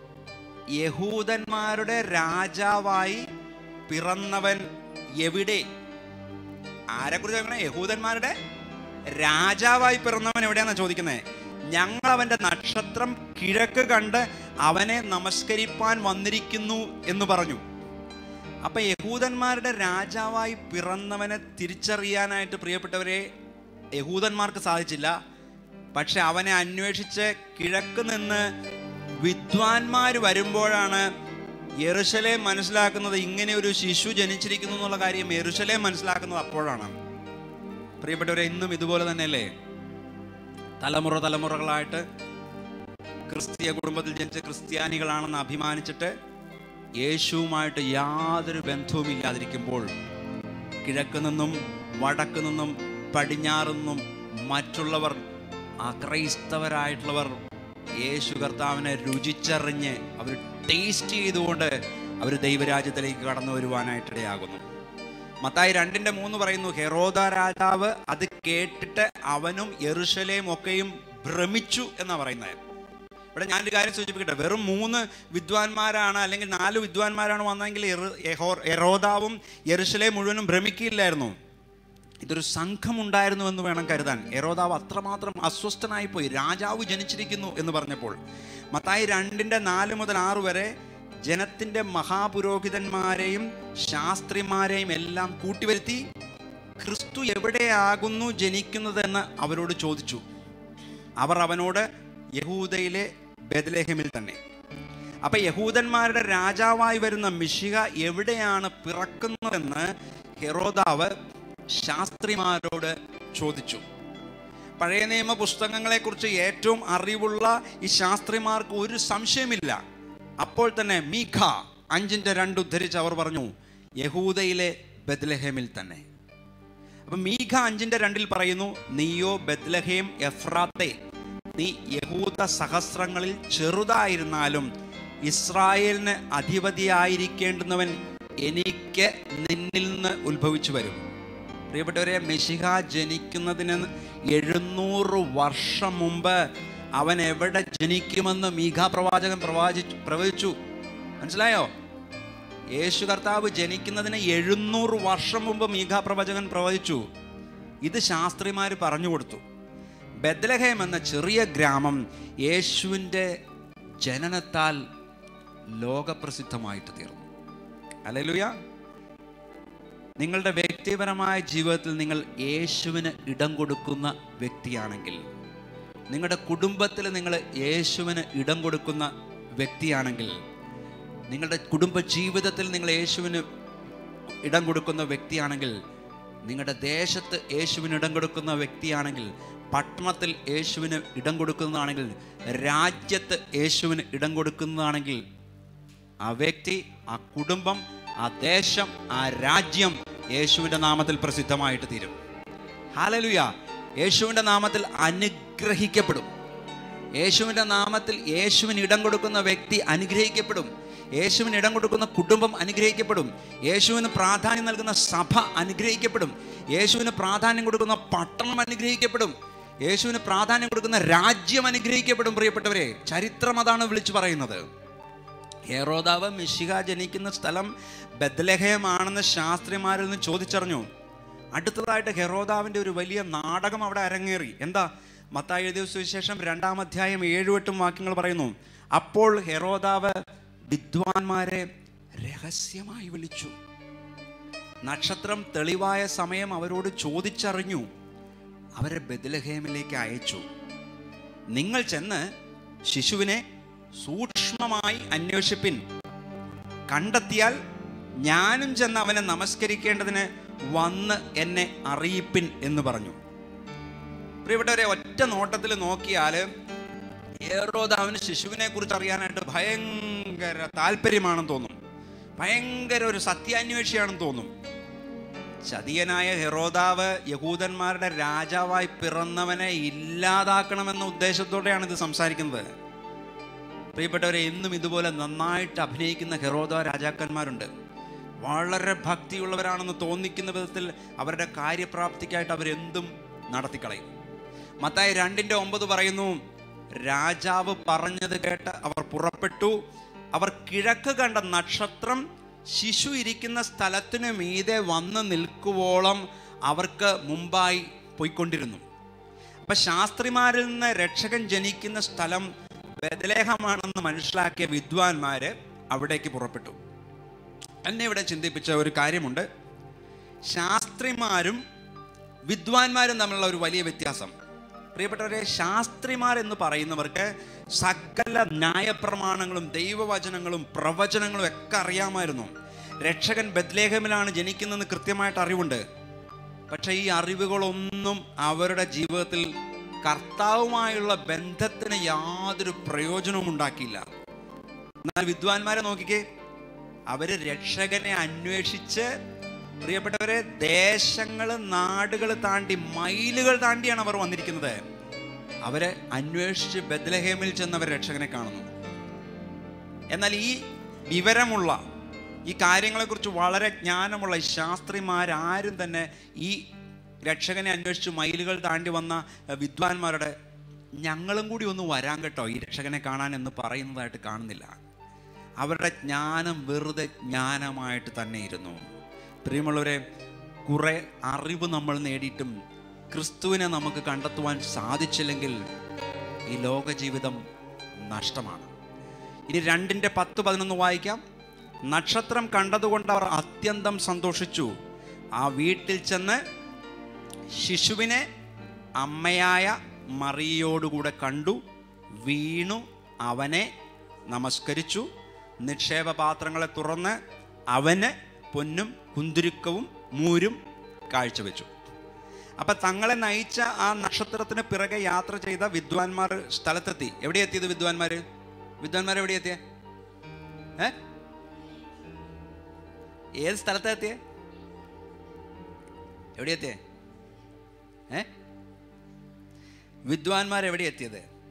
A: യഹൂദന്മാരുടെ രാജാവായി പിറന്നവൻ എവിടെ ആരെക്കുറിച്ച് ചോദിക്കണേ യഹൂദന്മാരുടെ രാജാവായി പിറന്നവൻ എവിടെയാണെന്നാ ചോദിക്കുന്നത് ഞങ്ങൾ അവന്റെ നക്ഷത്രം കിഴക്ക് കണ്ട് അവനെ നമസ്കരിപ്പാൻ വന്നിരിക്കുന്നു എന്ന് പറഞ്ഞു അപ്പൊ യഹൂദന്മാരുടെ രാജാവായി പിറന്നവനെ തിരിച്ചറിയാനായിട്ട് പ്രിയപ്പെട്ടവരെ യഹൂദന്മാർക്ക് സാധിച്ചില്ല പക്ഷെ അവനെ അന്വേഷിച്ച് കിഴക്ക് നിന്ന് വിദ്വാൻമാർ വരുമ്പോഴാണ് യെറുശലേം മനസ്സിലാക്കുന്നത് ഇങ്ങനെ ഒരു ശിശു ജനിച്ചിരിക്കുന്നു എന്നുള്ള കാര്യം യെറുശലേം മനസ്സിലാക്കുന്നത് അപ്പോഴാണ് പ്രിയപ്പെട്ടവരെ ഇന്നും ഇതുപോലെ തന്നെയല്ലേ തലമുറ തലമുറകളായിട്ട് ക്രിസ്തീയ കുടുംബത്തിൽ ജനിച്ച ക്രിസ്ത്യാനികളാണെന്ന് അഭിമാനിച്ചിട്ട് യേശുവുമായിട്ട് യാതൊരു ബന്ധവും ഇല്ലാതിരിക്കുമ്പോൾ കിഴക്ക് നിന്നും വടക്ക് നിന്നും പടിഞ്ഞാറ് നിന്നും മറ്റുള്ളവർ അക്രൈസ്തവരായിട്ടുള്ളവർ യേശു കർത്താവിനെ രുചിച്ചറിഞ്ഞ് അവർ ടേസ്റ്റ് ചെയ്തുകൊണ്ട് അവർ ദൈവരാജ്യത്തിലേക്ക് കടന്നു വരുവാനായിട്ടിടയാകുന്നു മത്തായി രണ്ടിന്റെ മൂന്ന് പറയുന്നു ഹെറോദ രാജാവ് അത് കേട്ടിട്ട് അവനും യെറുശലേം ഒക്കെയും ഭ്രമിച്ചു എന്നാ പറയുന്നത് ഇവിടെ ഞാനൊരു കാര്യം സൂചിപ്പിക്കട്ടെ വെറും മൂന്ന് വിദ്വാൻമാരാണ് അല്ലെങ്കിൽ നാല് വിദ്വാൻമാരാണ് വന്നെങ്കിൽ എറോ- യഹോ- യഹോദാവും യെറുശലേം മുഴുവനും ഭ്രമിക്കില്ലായിരുന്നു ഇതൊരു സംഘമുണ്ടായിരുന്നു എന്ന് വേണം കരുതാൻ എറോദാവ് അത്രമാത്രം അസ്വസ്ഥനായി പോയി രാജാവ് ജനിച്ചിരിക്കുന്നു എന്ന് പറഞ്ഞപ്പോൾ മത്തായി രണ്ടിൻ്റെ നാല് മുതൽ ആറ് വരെ ജനത്തിൻ്റെ മഹാപുരോഹിതന്മാരെയും ശാസ്ത്രിമാരെയും എല്ലാം കൂട്ടിവരുത്തി ക്രിസ്തു എവിടെയാകുന്നു ജനിക്കുന്നതെന്ന് അവരോട് ചോദിച്ചു അവർ അവനോട് യഹൂദയിലെ ബദലേഹമിൽ തന്നെ അപ്പൊ യഹൂദന്മാരുടെ രാജാവായി വരുന്ന മിശിക എവിടെയാണ് പിറക്കുന്നതെന്ന് ഹെറോദാവ് ശാസ്ത്രിമാരോട് ചോദിച്ചു പഴയ നിയമ പുസ്തകങ്ങളെക്കുറിച്ച് ഏറ്റവും അറിവുള്ള ഈ ശാസ്ത്രിമാർക്ക് ഒരു സംശയമില്ല അപ്പോൾ തന്നെ മീഖ അഞ്ചിന്റെ രണ്ട് ഉദ്ധരിച്ച് അവർ പറഞ്ഞു യഹൂദയിലെ ബദ്ലഹേമിൽ തന്നെ അപ്പൊ മീഖ അഞ്ചിന്റെ രണ്ടിൽ പറയുന്നു നീയോ ബദ്ലഹേം എഫ്രാത്തെ നീ യഹൂദ സഹസ്രങ്ങളിൽ ചെറുതായിരുന്നാലും ഇസ്രായേലിന് അധിപതിയായിരിക്കേണ്ടുന്നവൻ എനിക്ക് നിന്നിൽ നിന്ന് ഉത്ഭവിച്ചു വരും പ്രിയപ്പെട്ടവരെ മെഷിഹ ജനിക്കുന്നതിന് എഴുന്നൂറ് വർഷം മുമ്പ് അവൻ എവിടെ ജനിക്കുമെന്ന് മീഘ പ്രവാചകൻ പ്രവാചിച്ചു പ്രവചിച്ചു മനസ്സിലായോ യേശു കർത്താവ് ജനിക്കുന്നതിന് എഴുന്നൂറ് വർഷം മുമ്പ് മീഘ പ്രവചകൻ പ്രവചിച്ചു ഇത് ശാസ്ത്രിമാർ പറഞ്ഞു കൊടുത്തു ബദ്ലഹേം എന്ന ചെറിയ ഗ്രാമം യേശുവിൻ്റെ ജനനത്താൽ ലോകപ്രസിദ്ധമായിട്ട് തീർന്നു അല്ലേലുയ നിങ്ങളുടെ വ്യക്തിപരമായ ജീവിതത്തിൽ നിങ്ങൾ യേശുവിന് ഇടം കൊടുക്കുന്ന വ്യക്തിയാണെങ്കിൽ നിങ്ങളുടെ കുടുംബത്തിൽ നിങ്ങൾ യേശുവിന് ഇടം കൊടുക്കുന്ന വ്യക്തിയാണെങ്കിൽ നിങ്ങളുടെ കുടുംബ ജീവിതത്തിൽ നിങ്ങൾ യേശുവിന് ഇടം കൊടുക്കുന്ന വ്യക്തിയാണെങ്കിൽ നിങ്ങളുടെ ദേശത്ത് യേശുവിന് ഇടം കൊടുക്കുന്ന വ്യക്തിയാണെങ്കിൽ പട്ടണത്തിൽ യേശുവിന് ഇടം കൊടുക്കുന്നതാണെങ്കിൽ രാജ്യത്ത് യേശുവിന് ഇടം കൊടുക്കുന്നതാണെങ്കിൽ ആ വ്യക്തി ആ കുടുംബം ആ ദേശം ആ രാജ്യം യേശുവിൻ്റെ നാമത്തിൽ പ്രസിദ്ധമായിട്ട് തീരും ഹാലലുയ യേശുവിൻ്റെ നാമത്തിൽ അനുഗ്രഹിക്കപ്പെടും യേശുവിൻ്റെ നാമത്തിൽ യേശുവിന് ഇടം കൊടുക്കുന്ന വ്യക്തി അനുഗ്രഹിക്കപ്പെടും യേശുവിന് ഇടം കൊടുക്കുന്ന കുടുംബം അനുഗ്രഹിക്കപ്പെടും യേശുവിന് പ്രാധാന്യം നൽകുന്ന സഭ അനുഗ്രഹിക്കപ്പെടും യേശുവിന് പ്രാധാന്യം കൊടുക്കുന്ന പട്ടണം അനുഗ്രഹിക്കപ്പെടും യേശുവിന് പ്രാധാന്യം കൊടുക്കുന്ന രാജ്യം അനുഗ്രഹിക്കപ്പെടും പ്രിയപ്പെട്ടവരെ ചരിത്രം അതാണ് വിളിച്ചു പറയുന്നത് ഹെറോദാവ് മിശിക ജനിക്കുന്ന സ്ഥലം ബദ്ലഹേമാണെന്ന് ശാസ്ത്രിമാരിൽ നിന്ന് ചോദിച്ചറിഞ്ഞു അടുത്തതായിട്ട് ഹെറോദാവിൻ്റെ ഒരു വലിയ നാടകം അവിടെ അരങ്ങേറി എന്താ മത്തായി എഴുതിയ സുവിശേഷം രണ്ടാം അധ്യായം ഏഴും എട്ടും വാക്യങ്ങൾ പറയുന്നു അപ്പോൾ ഹെറോദാവ് വിദ്വാൻമാരെ രഹസ്യമായി വിളിച്ചു നക്ഷത്രം തെളിവായ സമയം അവരോട് ചോദിച്ചറിഞ്ഞു അവരെ ബദലഹേമിലേക്ക് അയച്ചു നിങ്ങൾ ചെന്ന് ശിശുവിനെ സൂക്ഷ്മമായി അന്വേഷിപ്പിൻ കണ്ടെത്തിയാൽ ഞാനും ചെന്ന് അവനെ നമസ്കരിക്കേണ്ടതിന് വന്ന് എന്നെ അറിയിപ്പിൻ എന്ന് പറഞ്ഞു പ്രിയപ്പെട്ടവരെ ഒറ്റ നോട്ടത്തിൽ നോക്കിയാൽ ഏറോദാവിന് ശിശുവിനെ കുറിച്ച് അറിയാനായിട്ട് ഭയങ്കര താല്പര്യമാണെന്ന് തോന്നും ഭയങ്കര ഒരു സത്യാന്വേഷിയാണെന്ന് തോന്നും ചതിയനായ ഹെറോദാവ് യഹൂദന്മാരുടെ രാജാവായി പിറന്നവനെ ഇല്ലാതാക്കണമെന്ന ഉദ്ദേശത്തോടെയാണ് ഇത് സംസാരിക്കുന്നത് പ്രിയപ്പെട്ടവരെ എന്നും ഇതുപോലെ നന്നായിട്ട് അഭിനയിക്കുന്ന ഹെറോദ രാജാക്കന്മാരുണ്ട് വളരെ ഭക്തിയുള്ളവരാണെന്ന് തോന്നിക്കുന്ന വിധത്തിൽ അവരുടെ കാര്യപ്രാപ്തിക്കായിട്ട് അവരെന്തും നടത്തിക്കളയും മത്തായി രണ്ടിൻ്റെ ഒമ്പത് പറയുന്നു രാജാവ് പറഞ്ഞത് കേട്ട് അവർ പുറപ്പെട്ടു അവർ കിഴക്ക് കണ്ട നക്ഷത്രം ശിശു ഇരിക്കുന്ന സ്ഥലത്തിന് മീതെ വന്ന് നിൽക്കുവോളം അവർക്ക് മുമ്പായി പോയിക്കൊണ്ടിരുന്നു അപ്പൊ ശാസ്ത്രിമാരിൽ നിന്ന് രക്ഷകൻ ജനിക്കുന്ന സ്ഥലം ബദലേഹമാണെന്ന് മനസ്സിലാക്കിയ വിദ്വാൻമാര് അവിടേക്ക് പുറപ്പെട്ടു എന്നെ ഇവിടെ ചിന്തിപ്പിച്ച ഒരു കാര്യമുണ്ട് ശാസ്ത്രിമാരും വിദ്വാൻമാരും തമ്മിലുള്ള ഒരു വലിയ വ്യത്യാസം പ്രിയപ്പെട്ടവരെ ശാസ്ത്രിമാർ എന്ന് പറയുന്നവർക്ക് സകല ന്യായപ്രമാണങ്ങളും ദൈവവചനങ്ങളും പ്രവചനങ്ങളും ഒക്കെ അറിയാമായിരുന്നു രക്ഷകൻ ബദ്ലേഹമിലാണ് ജനിക്കുന്നതെന്ന് കൃത്യമായിട്ട് അറിവുണ്ട് പക്ഷേ ഈ അറിവുകളൊന്നും അവരുടെ ജീവിതത്തിൽ കർത്താവുമായുള്ള ബന്ധത്തിന് യാതൊരു പ്രയോജനവും ഉണ്ടാക്കിയില്ല എന്നാൽ വിദ്വാൻമാരെ നോക്കിക്കേ അവര് രക്ഷകനെ അന്വേഷിച്ച് പ്രിയപ്പെട്ടവരെ ദേശങ്ങൾ നാടുകൾ താണ്ടി മൈലുകൾ താണ്ടിയാണ് അവർ വന്നിരിക്കുന്നത് അവരെ അന്വേഷിച്ച് ബദ്ലഹേമിൽ ചെന്ന് അവർ രക്ഷകനെ കാണുന്നു എന്നാൽ ഈ വിവരമുള്ള ഈ കാര്യങ്ങളെക്കുറിച്ച് വളരെ ജ്ഞാനമുള്ള ഈ ശാസ്ത്രിമാരാരും തന്നെ ഈ രക്ഷകനെ അന്വേഷിച്ച് മൈലുകൾ താണ്ടി വന്ന അഹ്, വിദ്വാൻമാരുടെ ഞങ്ങളും കൂടി ഒന്ന് വരാൻ കേട്ടോ ഈ രക്ഷകനെ കാണാൻ എന്ന് പറയുന്നതായിട്ട് കാണുന്നില്ല അവരുടെ ജ്ഞാനം വെറുതെ ജ്ഞാനമായിട്ട് തന്നെ ഇരുന്നു പ്രിയമുള്ളവരെ കുറെ അറിവ് നമ്മൾ നേടിയിട്ടും ക്രിസ്തുവിനെ നമുക്ക് കണ്ടെത്തുവാൻ സാധിച്ചില്ലെങ്കിൽ ഈ ലോക ജീവിതം നഷ്ടമാണ് ഇനി രണ്ടിൻ്റെ പത്ത് പതിനൊന്ന് വായിക്കാം നക്ഷത്രം കണ്ടതുകൊണ്ട് അവർ അത്യന്തം സന്തോഷിച്ചു ആ വീട്ടിൽ ചെന്ന് ശിശുവിനെ അമ്മയായ മറിയോടുകൂടെ കണ്ടു വീണു അവനെ നമസ്കരിച്ചു നിക്ഷേപ പാത്രങ്ങളെ തുറന്ന് അവന് പൊന്നും കുന്തുരുക്കവും മൂരും കാഴ്ചവെച്ചു അപ്പൊ തങ്ങളെ നയിച്ച ആ നക്ഷത്രത്തിന് പിറകെ യാത്ര ചെയ്ത വിദ്വാൻമാർ സ്ഥലത്തെത്തി എവിടെ എത്തിയത് വിദ്വാൻമാര് വിദ്വാൻമാർ എവിടെ എത്തിയ ഏ ഏത് സ്ഥലത്താ എത്തിയേ എവിടെ എത്തിയേ ഏ വിദ്വാൻമാർ എവിടെ എത്തിയത്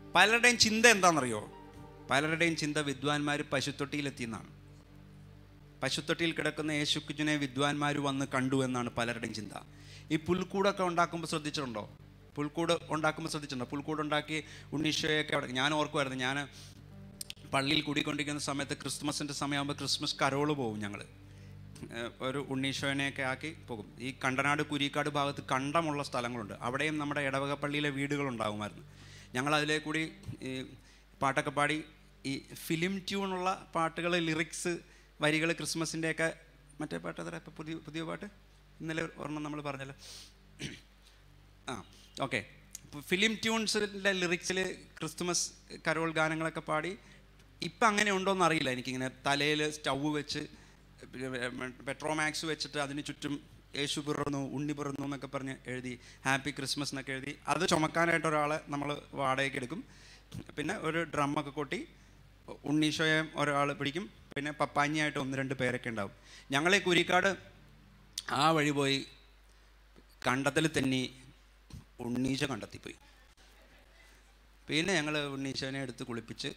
A: പലരുടെയും ചിന്ത എന്താണെന്നറിയോ പലരുടെയും ചിന്ത വിദ്വാൻമാർ പശുത്തൊട്ടിയിലെത്തിയെന്നാണ് പശുത്തൊട്ടിയിൽ കിടക്കുന്ന യേശു കുഞ്ഞിനെ വിദ്വാൻമാർ വന്ന് കണ്ടു എന്നാണ് പലരുടെയും ചിന്ത ഈ പുൽക്കൂടൊക്കെ ഉണ്ടാക്കുമ്പോൾ ശ്രദ്ധിച്ചിട്ടുണ്ടോ പുൽക്കൂട് ഉണ്ടാക്കുമ്പോൾ ശ്രദ്ധിച്ചിട്ടുണ്ടോ പുൽക്കൂട് ഉണ്ടാക്കി ഉണ്ണീഷയൊക്കെ അവിടെ ഞാൻ ഓർക്കുമായിരുന്നു ഞാൻ പള്ളിയിൽ കൂടിക്കൊണ്ടിരിക്കുന്ന സമയത്ത് ക്രിസ്മസിൻ്റെ സമയമാകുമ്പോൾ ക്രിസ്മസ് കരോള് പോകും ഞങ്ങൾ ഒരു ഉണ്ണീഷോനെയൊക്കെ ആക്കി പോകും ഈ കണ്ടനാട് കുരിക്കാട് ഭാഗത്ത് കണ്ടമുള്ള സ്ഥലങ്ങളുണ്ട് അവിടെയും നമ്മുടെ ഇടവക പള്ളിയിലെ വീടുകളുണ്ടാകുമായിരുന്നു ഞങ്ങൾ അതിലേ കൂടി ഈ പാട്ടൊക്കെ പാടി ഈ ഫിലിം ട്യൂണുള്ള പാട്ടുകൾ ലിറിക്സ് വരികൾ ക്രിസ്മസിൻ്റെയൊക്കെ മറ്റേ പാട്ട് അതല്ല ഇപ്പോൾ പുതിയ പുതിയ പാട്ട് ഇന്നലെ ഒരെണ്ണം നമ്മൾ പറഞ്ഞല്ലോ ആ ഓക്കെ ഫിലിം ട്യൂൺസിൻ്റെ ലിറിക്സിൽ ക്രിസ്തുമസ് കരോൾ ഗാനങ്ങളൊക്കെ പാടി ഇപ്പം അങ്ങനെ ഉണ്ടോയെന്ന് അറിയില്ല എനിക്കിങ്ങനെ തലയിൽ സ്റ്റൗ വെച്ച് പെട്രോമാക്സ് വെച്ചിട്ട് അതിന് ചുറ്റും യേശു പിറന്നു ഉണ്ണി പിറന്നു എന്നൊക്കെ പറഞ്ഞ് എഴുതി ഹാപ്പി ക്രിസ്മസ് എന്നൊക്കെ എഴുതി അത് ചുമക്കാനായിട്ട് ഒരാളെ നമ്മൾ വാടകയ്ക്ക് എടുക്കും പിന്നെ ഒരു ഡ്രമ്മൊക്കെ കൊട്ടി ഉണ്ണീഷോയെ ഒരാൾ പിടിക്കും പിന്നെ പപ്പാഞ്ഞിയായിട്ട് ഒന്ന് രണ്ട് പേരൊക്കെ ഉണ്ടാവും ഞങ്ങളെ കുരിക്കാട് ആ വഴി പോയി കണ്ടത്തിൽ തന്നെ ഉണ്ണീശ കണ്ടെത്തിപ്പോയി പിന്നെ ഞങ്ങൾ ഉണ്ണീശനെ എടുത്ത് കുളിപ്പിച്ച്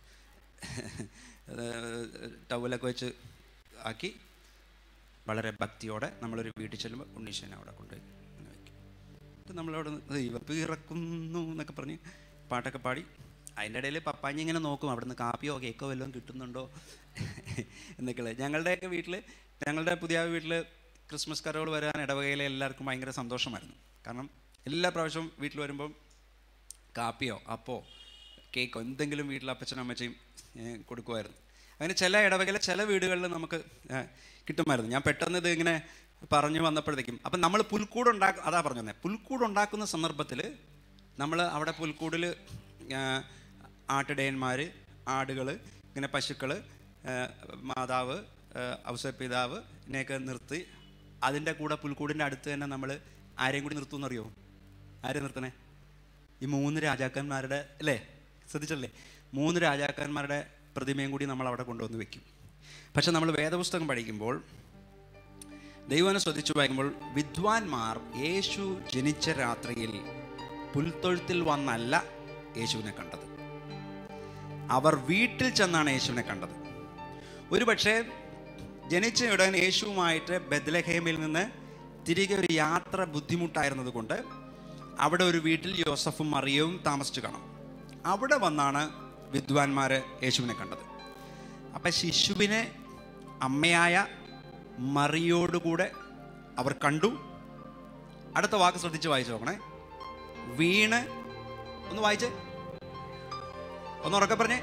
A: ടവലൊക്കെ വെച്ച് ആക്കി വളരെ ഭക്തിയോടെ നമ്മളൊരു വീട്ടിൽ ചെല്ലുമ്പോൾ ഉണ്ണീശനെ അവിടെ കൊണ്ടുപോയി ഇങ്ങനെ വെക്കും എന്നിട്ട് നമ്മളവിടെ ദൈവപ്പ് ഇറക്കുന്നു എന്നൊക്കെ പറഞ്ഞ് പാട്ടൊക്കെ പാടി അതിൻ്റെ ഇടയിൽ പപ്പാഞ്ഞി ഇങ്ങനെ നോക്കും അവിടുന്ന് കാപ്പിയോ കേക്കോ വല്ലതും കിട്ടുന്നുണ്ടോ എന്നൊക്കെയുള്ള ഞങ്ങളുടെയൊക്കെ വീട്ടിൽ ഞങ്ങളുടെ പുതിയ വീട്ടിൽ ക്രിസ്മസ് കരോൾ വരാൻ ഇടവകയിലെ എല്ലാവർക്കും ഭയങ്കര സന്തോഷമായിരുന്നു കാരണം എല്ലാ പ്രാവശ്യവും വീട്ടിൽ വരുമ്പം കാപ്പിയോ അപ്പോ കേക്കോ എന്തെങ്കിലും വീട്ടിൽ അപ്പച്ചനും അമ്മച്ചയും ഏഹ്, കൊടുക്കുമായിരുന്നു അങ്ങനെ ചില ഇടവകയിലെ ചില വീടുകളിൽ നമുക്ക് ഏഹ്, കിട്ടുമായിരുന്നു ഞാൻ പെട്ടെന്ന് ഇത് ഇങ്ങനെ പറഞ്ഞു വന്നപ്പോഴത്തേക്കും അപ്പം നമ്മൾ പുൽക്കൂട് ഉണ്ടാക്ക അതാ പറഞ്ഞു തന്നെ പുൽക്കൂട് ഉണ്ടാക്കുന്ന സന്ദർഭത്തിൽ നമ്മൾ അവിടെ പുൽക്കൂടിൽ ആട്ടിടയന്മാർ ആടുകൾ ഇങ്ങനെ പശുക്കൾ മാതാവ് ഔസപിതാവ് ഇതിനെയൊക്കെ നിർത്തി അതിൻ്റെ കൂടെ പുൽക്കൂടിൻ്റെ അടുത്ത് തന്നെ നമ്മൾ ആരെയും കൂടി നിർത്തുമെന്നറിയോ ആരെ നിർത്തണേ ഈ മൂന്ന് രാജാക്കന്മാരുടെ അല്ലേ ശ്രദ്ധിച്ചല്ലേ മൂന്ന് രാജാക്കന്മാരുടെ പ്രതിമയും കൂടി നമ്മൾ അവിടെ കൊണ്ടുവന്ന് വെക്കും പക്ഷെ നമ്മൾ വേദപുസ്തകം പഠിക്കുമ്പോൾ ദൈവനെ ശ്രദ്ധിച്ചു വായിക്കുമ്പോൾ വിദ്വാൻമാർ യേശു ജനിച്ച രാത്രിയിൽ പുൽത്തൊഴുത്തിൽ വന്നല്ല യേശുവിനെ കണ്ടത് അവർ വീട്ടിൽ ചെന്നാണ് യേശുവിനെ കണ്ടത് ഒരു പക്ഷേ ജനിച്ച ഉടൻ യേശുവുമായിട്ട് ബദ്ലഹേമിൽ നിന്ന് തിരികെ ഒരു യാത്ര ബുദ്ധിമുട്ടായിരുന്നത് കൊണ്ട് അവിടെ ഒരു വീട്ടിൽ യോസഫും മറിയവും താമസിച്ചു കാണും അവിടെ വന്നാണ് വിദ്വാൻമാർ യേശുവിനെ കണ്ടത് അപ്പം ശിശുവിനെ അമ്മയായ മറിയോടുകൂടെ അവർ കണ്ടു അടുത്ത വാക്ക് ശ്രദ്ധിച്ച് വായിച്ചു നോക്കണേ വീണ് ഒന്ന് വായിച്ചേ ഒന്ന് ഉറക്കെ പറഞ്ഞേ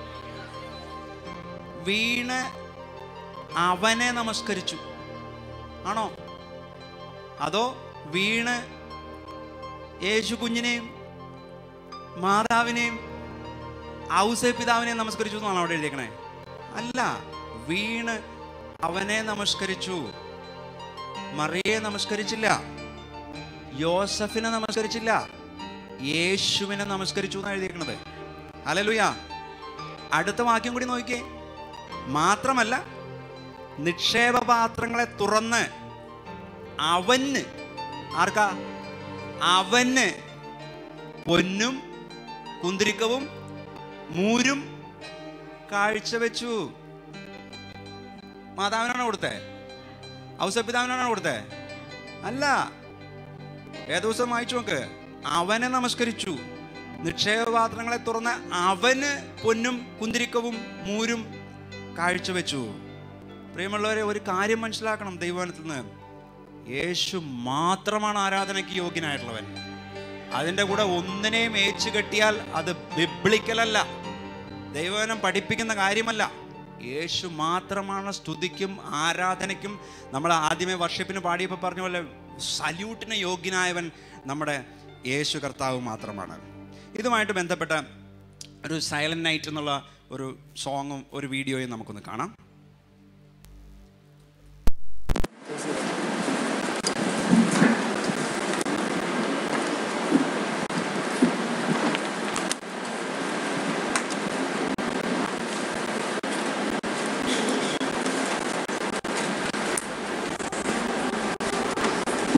A: വീണ് അവനെ നമസ്കരിച്ചു ആണോ അതോ വീണ് യേശു കുഞ്ഞിനെയും മാതാവിനെയും ഔസേ പിതാവിനെയും നമസ്കരിച്ചു എന്നാണ് അവിടെ എഴുതിയേക്കണേ അല്ല വീണ് അവനെ നമസ്കരിച്ചു മറിയെ നമസ്കരിച്ചില്ല യോസഫിനെ നമസ്കരിച്ചില്ല യേശുവിനെ നമസ്കരിച്ചു എന്നാണ് എഴുതിയേക്കണത് അലലുയ അടുത്ത വാക്യം കൂടി നോക്കിക്കേ മാത്രമല്ല നിക്ഷേപ പാത്രങ്ങളെ തുറന്ന് അവന് ആർക്കാ അവന് പൊന്നും കുന്തിരിക്കവും മൂരും കാഴ്ചവെച്ചു മാതാവിനാണോ കൊടുത്തേ ഔസപിതാവിനാണോ കൊടുത്തേ അല്ല ഏതോസം വായിച്ചു നോക്ക് അവനെ നമസ്കരിച്ചു നിക്ഷേപപാത്രങ്ങളെ തുറന്ന് അവന് പൊന്നും കുന്തിരിക്കവും മൂരും കാഴ്ചവെച്ചു പ്രിയമുള്ളവരെ ഒരു കാര്യം മനസ്സിലാക്കണം ദൈവവനത്തിൽ നിന്ന് യേശു മാത്രമാണ് ആരാധനയ്ക്ക് യോഗ്യനായിട്ടുള്ളവൻ അതിൻ്റെ കൂടെ ഒന്നിനെയും ഏച്ചു കെട്ടിയാൽ അത് ബിബ്ലിക്കലല്ല ദൈവവനം പഠിപ്പിക്കുന്ന കാര്യമല്ല യേശു മാത്രമാണ് സ്തുതിക്കും ആരാധനയ്ക്കും നമ്മൾ ആദ്യമേ വർഷിപ്പിന് പാടിയപ്പോൾ പറഞ്ഞ പോലെ സല്യൂട്ടിന് യോഗ്യനായവൻ നമ്മുടെ യേശു കർത്താവ് മാത്രമാണ് ഇതുമായിട്ട് ബന്ധപ്പെട്ട ഒരു സൈലന്റ് നൈറ്റ് എന്നുള്ള ഒരു സോങ്ങും ഒരു വീഡിയോയും നമുക്കൊന്ന് കാണാം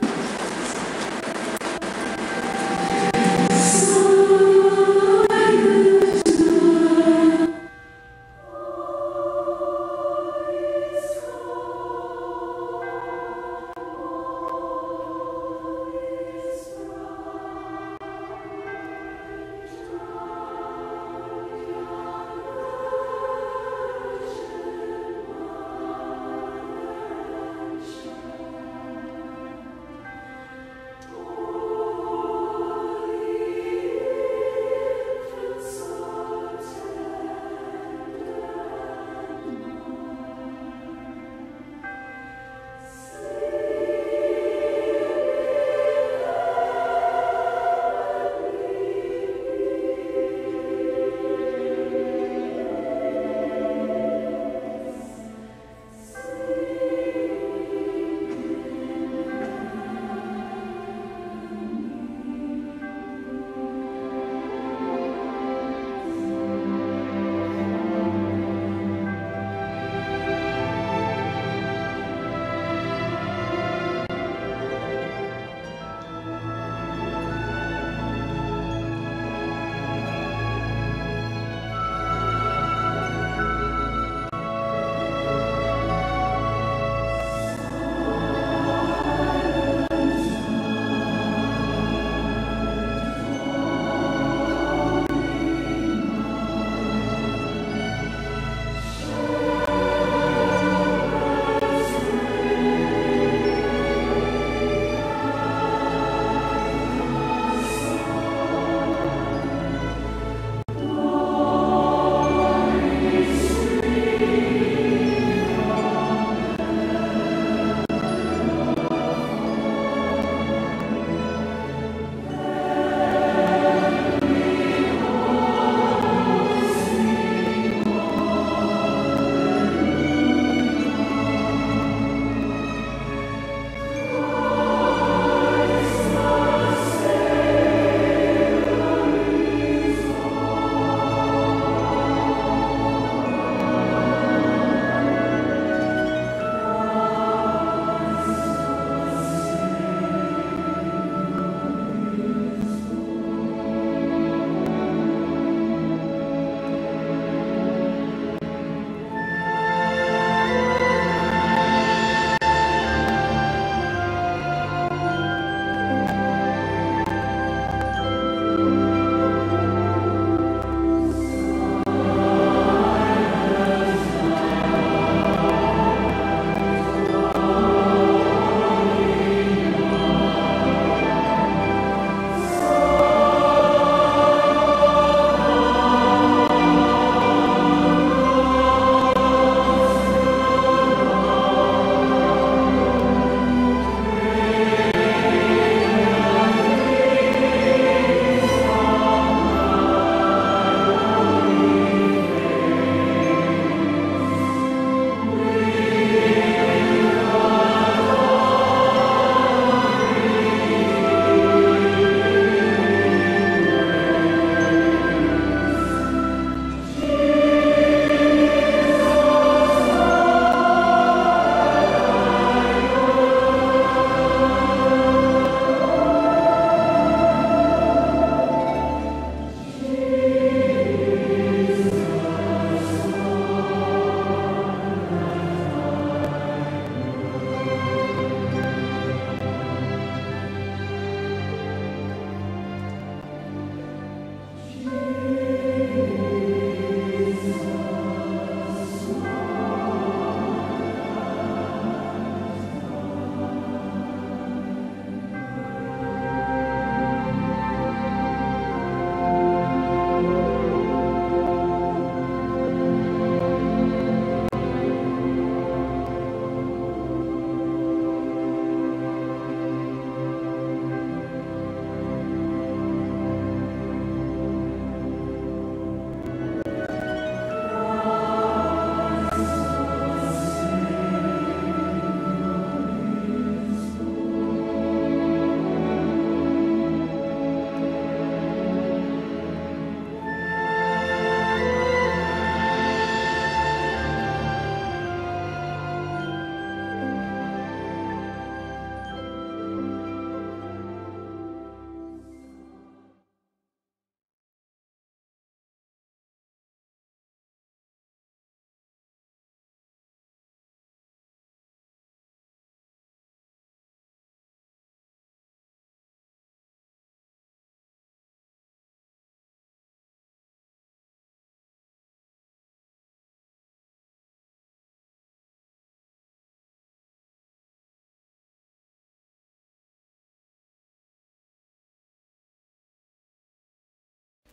B: So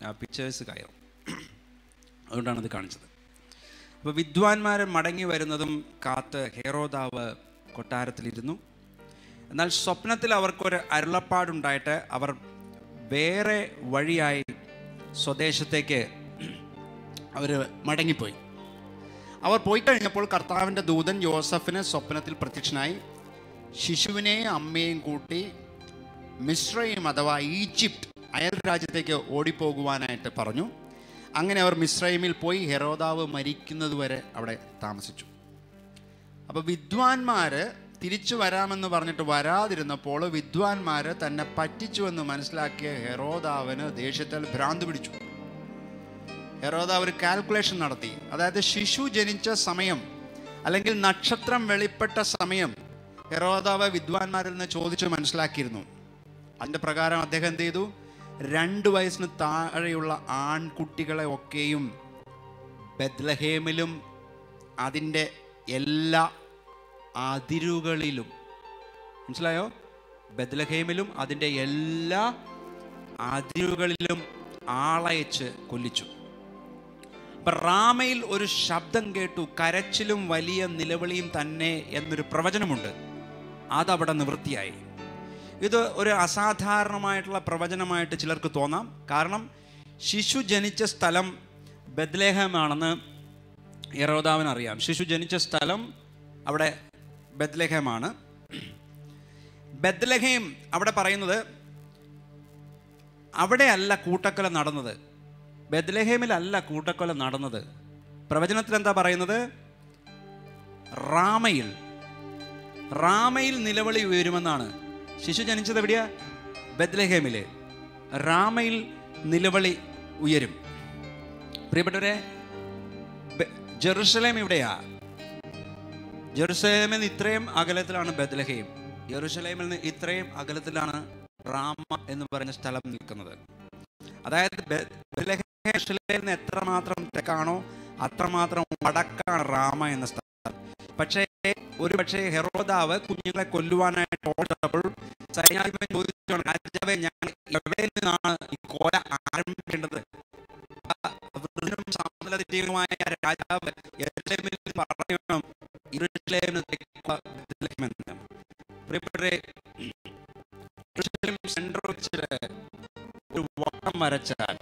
A: ആ പിക്ചേഴ്സ് കയറും അതുകൊണ്ടാണ് അത് കാണിച്ചത് അപ്പോൾ വിദ്വാൻമാർ മടങ്ങി വരുന്നതും കാത്ത് ഹേറോദാവ് കൊട്ടാരത്തിലിരുന്നു എന്നാൽ സ്വപ്നത്തിൽ അവർക്കൊരു അരുളപ്പാടുണ്ടായിട്ട് അവർ വേറെ വഴിയായി സ്വദേശത്തേക്ക് അവർ മടങ്ങിപ്പോയി അവർ പോയി കഴിഞ്ഞപ്പോൾ കർത്താവിൻ്റെ ദൂതൻ യോസഫിന് സ്വപ്നത്തിൽ പ്രത്യക്ഷനായി ശിശുവിനെയും അമ്മയെയും കൂട്ടി മിശ്രയും അഥവാ ഈജിപ്റ്റ് അയൽ രാജ്യത്തേക്ക് ഓടിപ്പോകുവാനായിട്ട് പറഞ്ഞു അങ്ങനെ അവർ മിശ്രൈമിൽ പോയി ഹെറോദാവ് മരിക്കുന്നതുവരെ അവിടെ താമസിച്ചു അപ്പോൾ വിദ്വാൻമാർ തിരിച്ചു വരാമെന്ന് പറഞ്ഞിട്ട് വരാതിരുന്നപ്പോൾ വിദ്വാൻമാർ തന്നെ പറ്റിച്ചുവെന്ന് മനസ്സിലാക്കിയ ഹെറോദാവിന് ദേഷ്യത്തിൽ ഭ്രാന്ത് പിടിച്ചു ഹെറോദാവ് ഒരു കാൽക്കുലേഷൻ നടത്തി അതായത് ശിശു ജനിച്ച സമയം അല്ലെങ്കിൽ നക്ഷത്രം വെളിപ്പെട്ട സമയം ഹെറോദാവ് വിദ്വാൻമാരിൽ നിന്ന് ചോദിച്ച് മനസ്സിലാക്കിയിരുന്നു അതിൻ്റെ പ്രകാരം അദ്ദേഹം എന്ത് ചെയ്തു രണ്ട് വയസ്സിന് താഴെയുള്ള ആൺകുട്ടികളെ ഒക്കെയും ബദ്ലഹേമിലും അതിൻ്റെ എല്ലാ അതിരുകളിലും മനസ്സിലായോ ബദ്ലഹേമിലും അതിൻ്റെ എല്ലാ അതിരുകളിലും ആളയച്ച് കൊല്ലിച്ചു അപ്പൊ റാമയിൽ ഒരു ശബ്ദം കേട്ടു കരച്ചിലും വലിയ നിലവിളിയും തന്നെ എന്നൊരു പ്രവചനമുണ്ട് അതവിടെ നിവൃത്തിയായി ഇത് ഒരു അസാധാരണമായിട്ടുള്ള പ്രവചനമായിട്ട് ചിലർക്ക് തോന്നാം കാരണം ശിശു ജനിച്ച സ്ഥലം ബദ്ലേഹമാണെന്ന് യറോദാവിന് അറിയാം ശിശു ജനിച്ച സ്ഥലം അവിടെ ബദ്ലേഹമാണ് ബദ്ലഹേം അവിടെ പറയുന്നത് അവിടെയല്ല കൂട്ടക്കൊല നടന്നത് ബദ്ലഹേമിലല്ല കൂട്ടക്കൊല നടന്നത് പ്രവചനത്തിൽ എന്താ പറയുന്നത് റാമയിൽ റാമയിൽ നിലവിളി ഉയരുമെന്നാണ് ശിശു ജനിച്ചത് എവിടെയാ ബദ്ലഹേമില് റാമയിൽ നിലവിളി ഉയരും പ്രിയപ്പെട്ടവരെ ബെ- ജെറുസലേം ഇവിടെയാ ജെറുസലേമിൽ നിന്ന് ഇത്രയും അകലത്തിലാണ് ബദ്ലഹേം ജെറുസലേമിൽ നിന്ന് ഇത്രയും അകലത്തിലാണ് റാമ എന്ന് പറഞ്ഞ സ്ഥലം നിൽക്കുന്നത് അതായത് ബെ- ബത്ലഹേം ജെറുസലേമിൽ നിന്ന് എത്രമാത്രം തെക്കാണോ അത്രമാത്രം വടക്കാണ് റാമ എന്ന സ്ഥലം പക്ഷേ ഒരു പക്ഷേ ഹെറോദാവ് കുഞ്ഞുങ്ങളെ കൊല്ലുവാനായിട്ട് ഓർത്തപ്പോൾ സൈന്യാധിപൻ ചോദിച്ചു രാജാവെ ഞാൻ എവിടെ നിന്നാണ് ഈ കൊല ആരംഭിക്കേണ്ടത് ആ വൃദ്ധനും സാമലതീയനുമായ രാജാവ് യെരൂശലേമിൽ പറയണം യെരൂശലേമിന് തെക്കുള്ള ബത്ലഹേമെന്ന്. പ്രിയപ്പെട്ടവരെ യെരൂശലേം സെന്റർ വെച്ച് ഒരു വട്ടം വരച്ചാൽ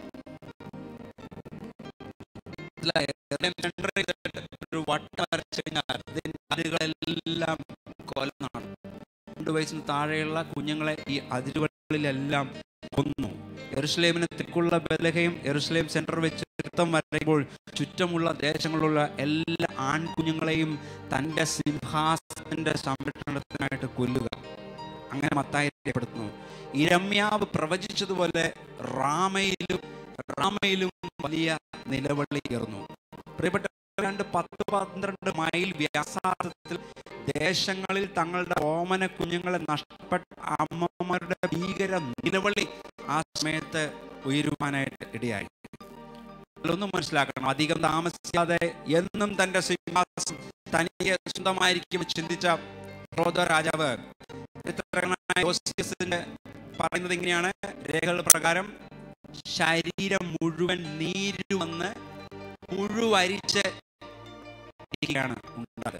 A: മനസ്സിലായോ? യെരൂശലേം സെന്റർ ചെയ്തിട്ട് ഒരു വട്ടം വരച്ചു കഴിഞ്ഞാൽ അതിന്റെ അതിരുകളെല്ലാം കൊലനാണ് രണ്ട് വയസ്സിന് താഴെയുള്ള കുഞ്ഞുങ്ങളെ ഈ അതിരുകളിലെല്ലാം കൊന്നു എറുസലേമിന് തെക്കുള്ള ബലഹയും എറുസലേം സെന്റർ വെച്ച് രക്തം വരയുമ്പോൾ ചുറ്റുമുള്ള ദേശങ്ങളിലുള്ള എല്ലാ ആൺകുഞ്ഞുങ്ങളെയും തൻ്റെ സിംഹാസനത്തിന്റെ സംരക്ഷണത്തിനായിട്ട് കൊല്ലുക അങ്ങനെ മത്തായി രേഖപ്പെടുത്തുന്നു ഇരമ്യാവ് പ്രവചിച്ചതുപോലെ റാമയിലും റാമയിലും വലിയ നിലവിളി ഉയർന്നു പ്രിയപ്പെട്ട രണ്ട് പത്ത് പന്ത്രണ്ട് മൈൽ വ്യാസാർത്ഥത്തിൽ ദേശങ്ങളിൽ തങ്ങളുടെ ഓമന കുഞ്ഞുങ്ങളെ നഷ്ടപ്പെട്ട അമ്മമാരുടെ ഭീകര നിലവിളി ആ സമയത്ത് ഉയരുവാനായിട്ട് ഇടയായി ഒന്നും മനസ്സിലാക്കണം അധികം താമസിക്കാതെ എന്നും തന്റെ സിംഹാസനം തനിക്ക് സ്വന്തമായിരിക്കും ചിന്തിച്ച ക്രോധ രാജാവ് ചരിത്രകാരനായ യോസിയസിന്റെ പറയുന്നത് ഇങ്ങനെയാണ് രേഖകൾ പ്രകാരം ശരീരം മുഴുവൻ നീരു വന്ന് മുഴുവരിച്ച് ഇരിക്കുകയാണ് ഉണ്ടായത്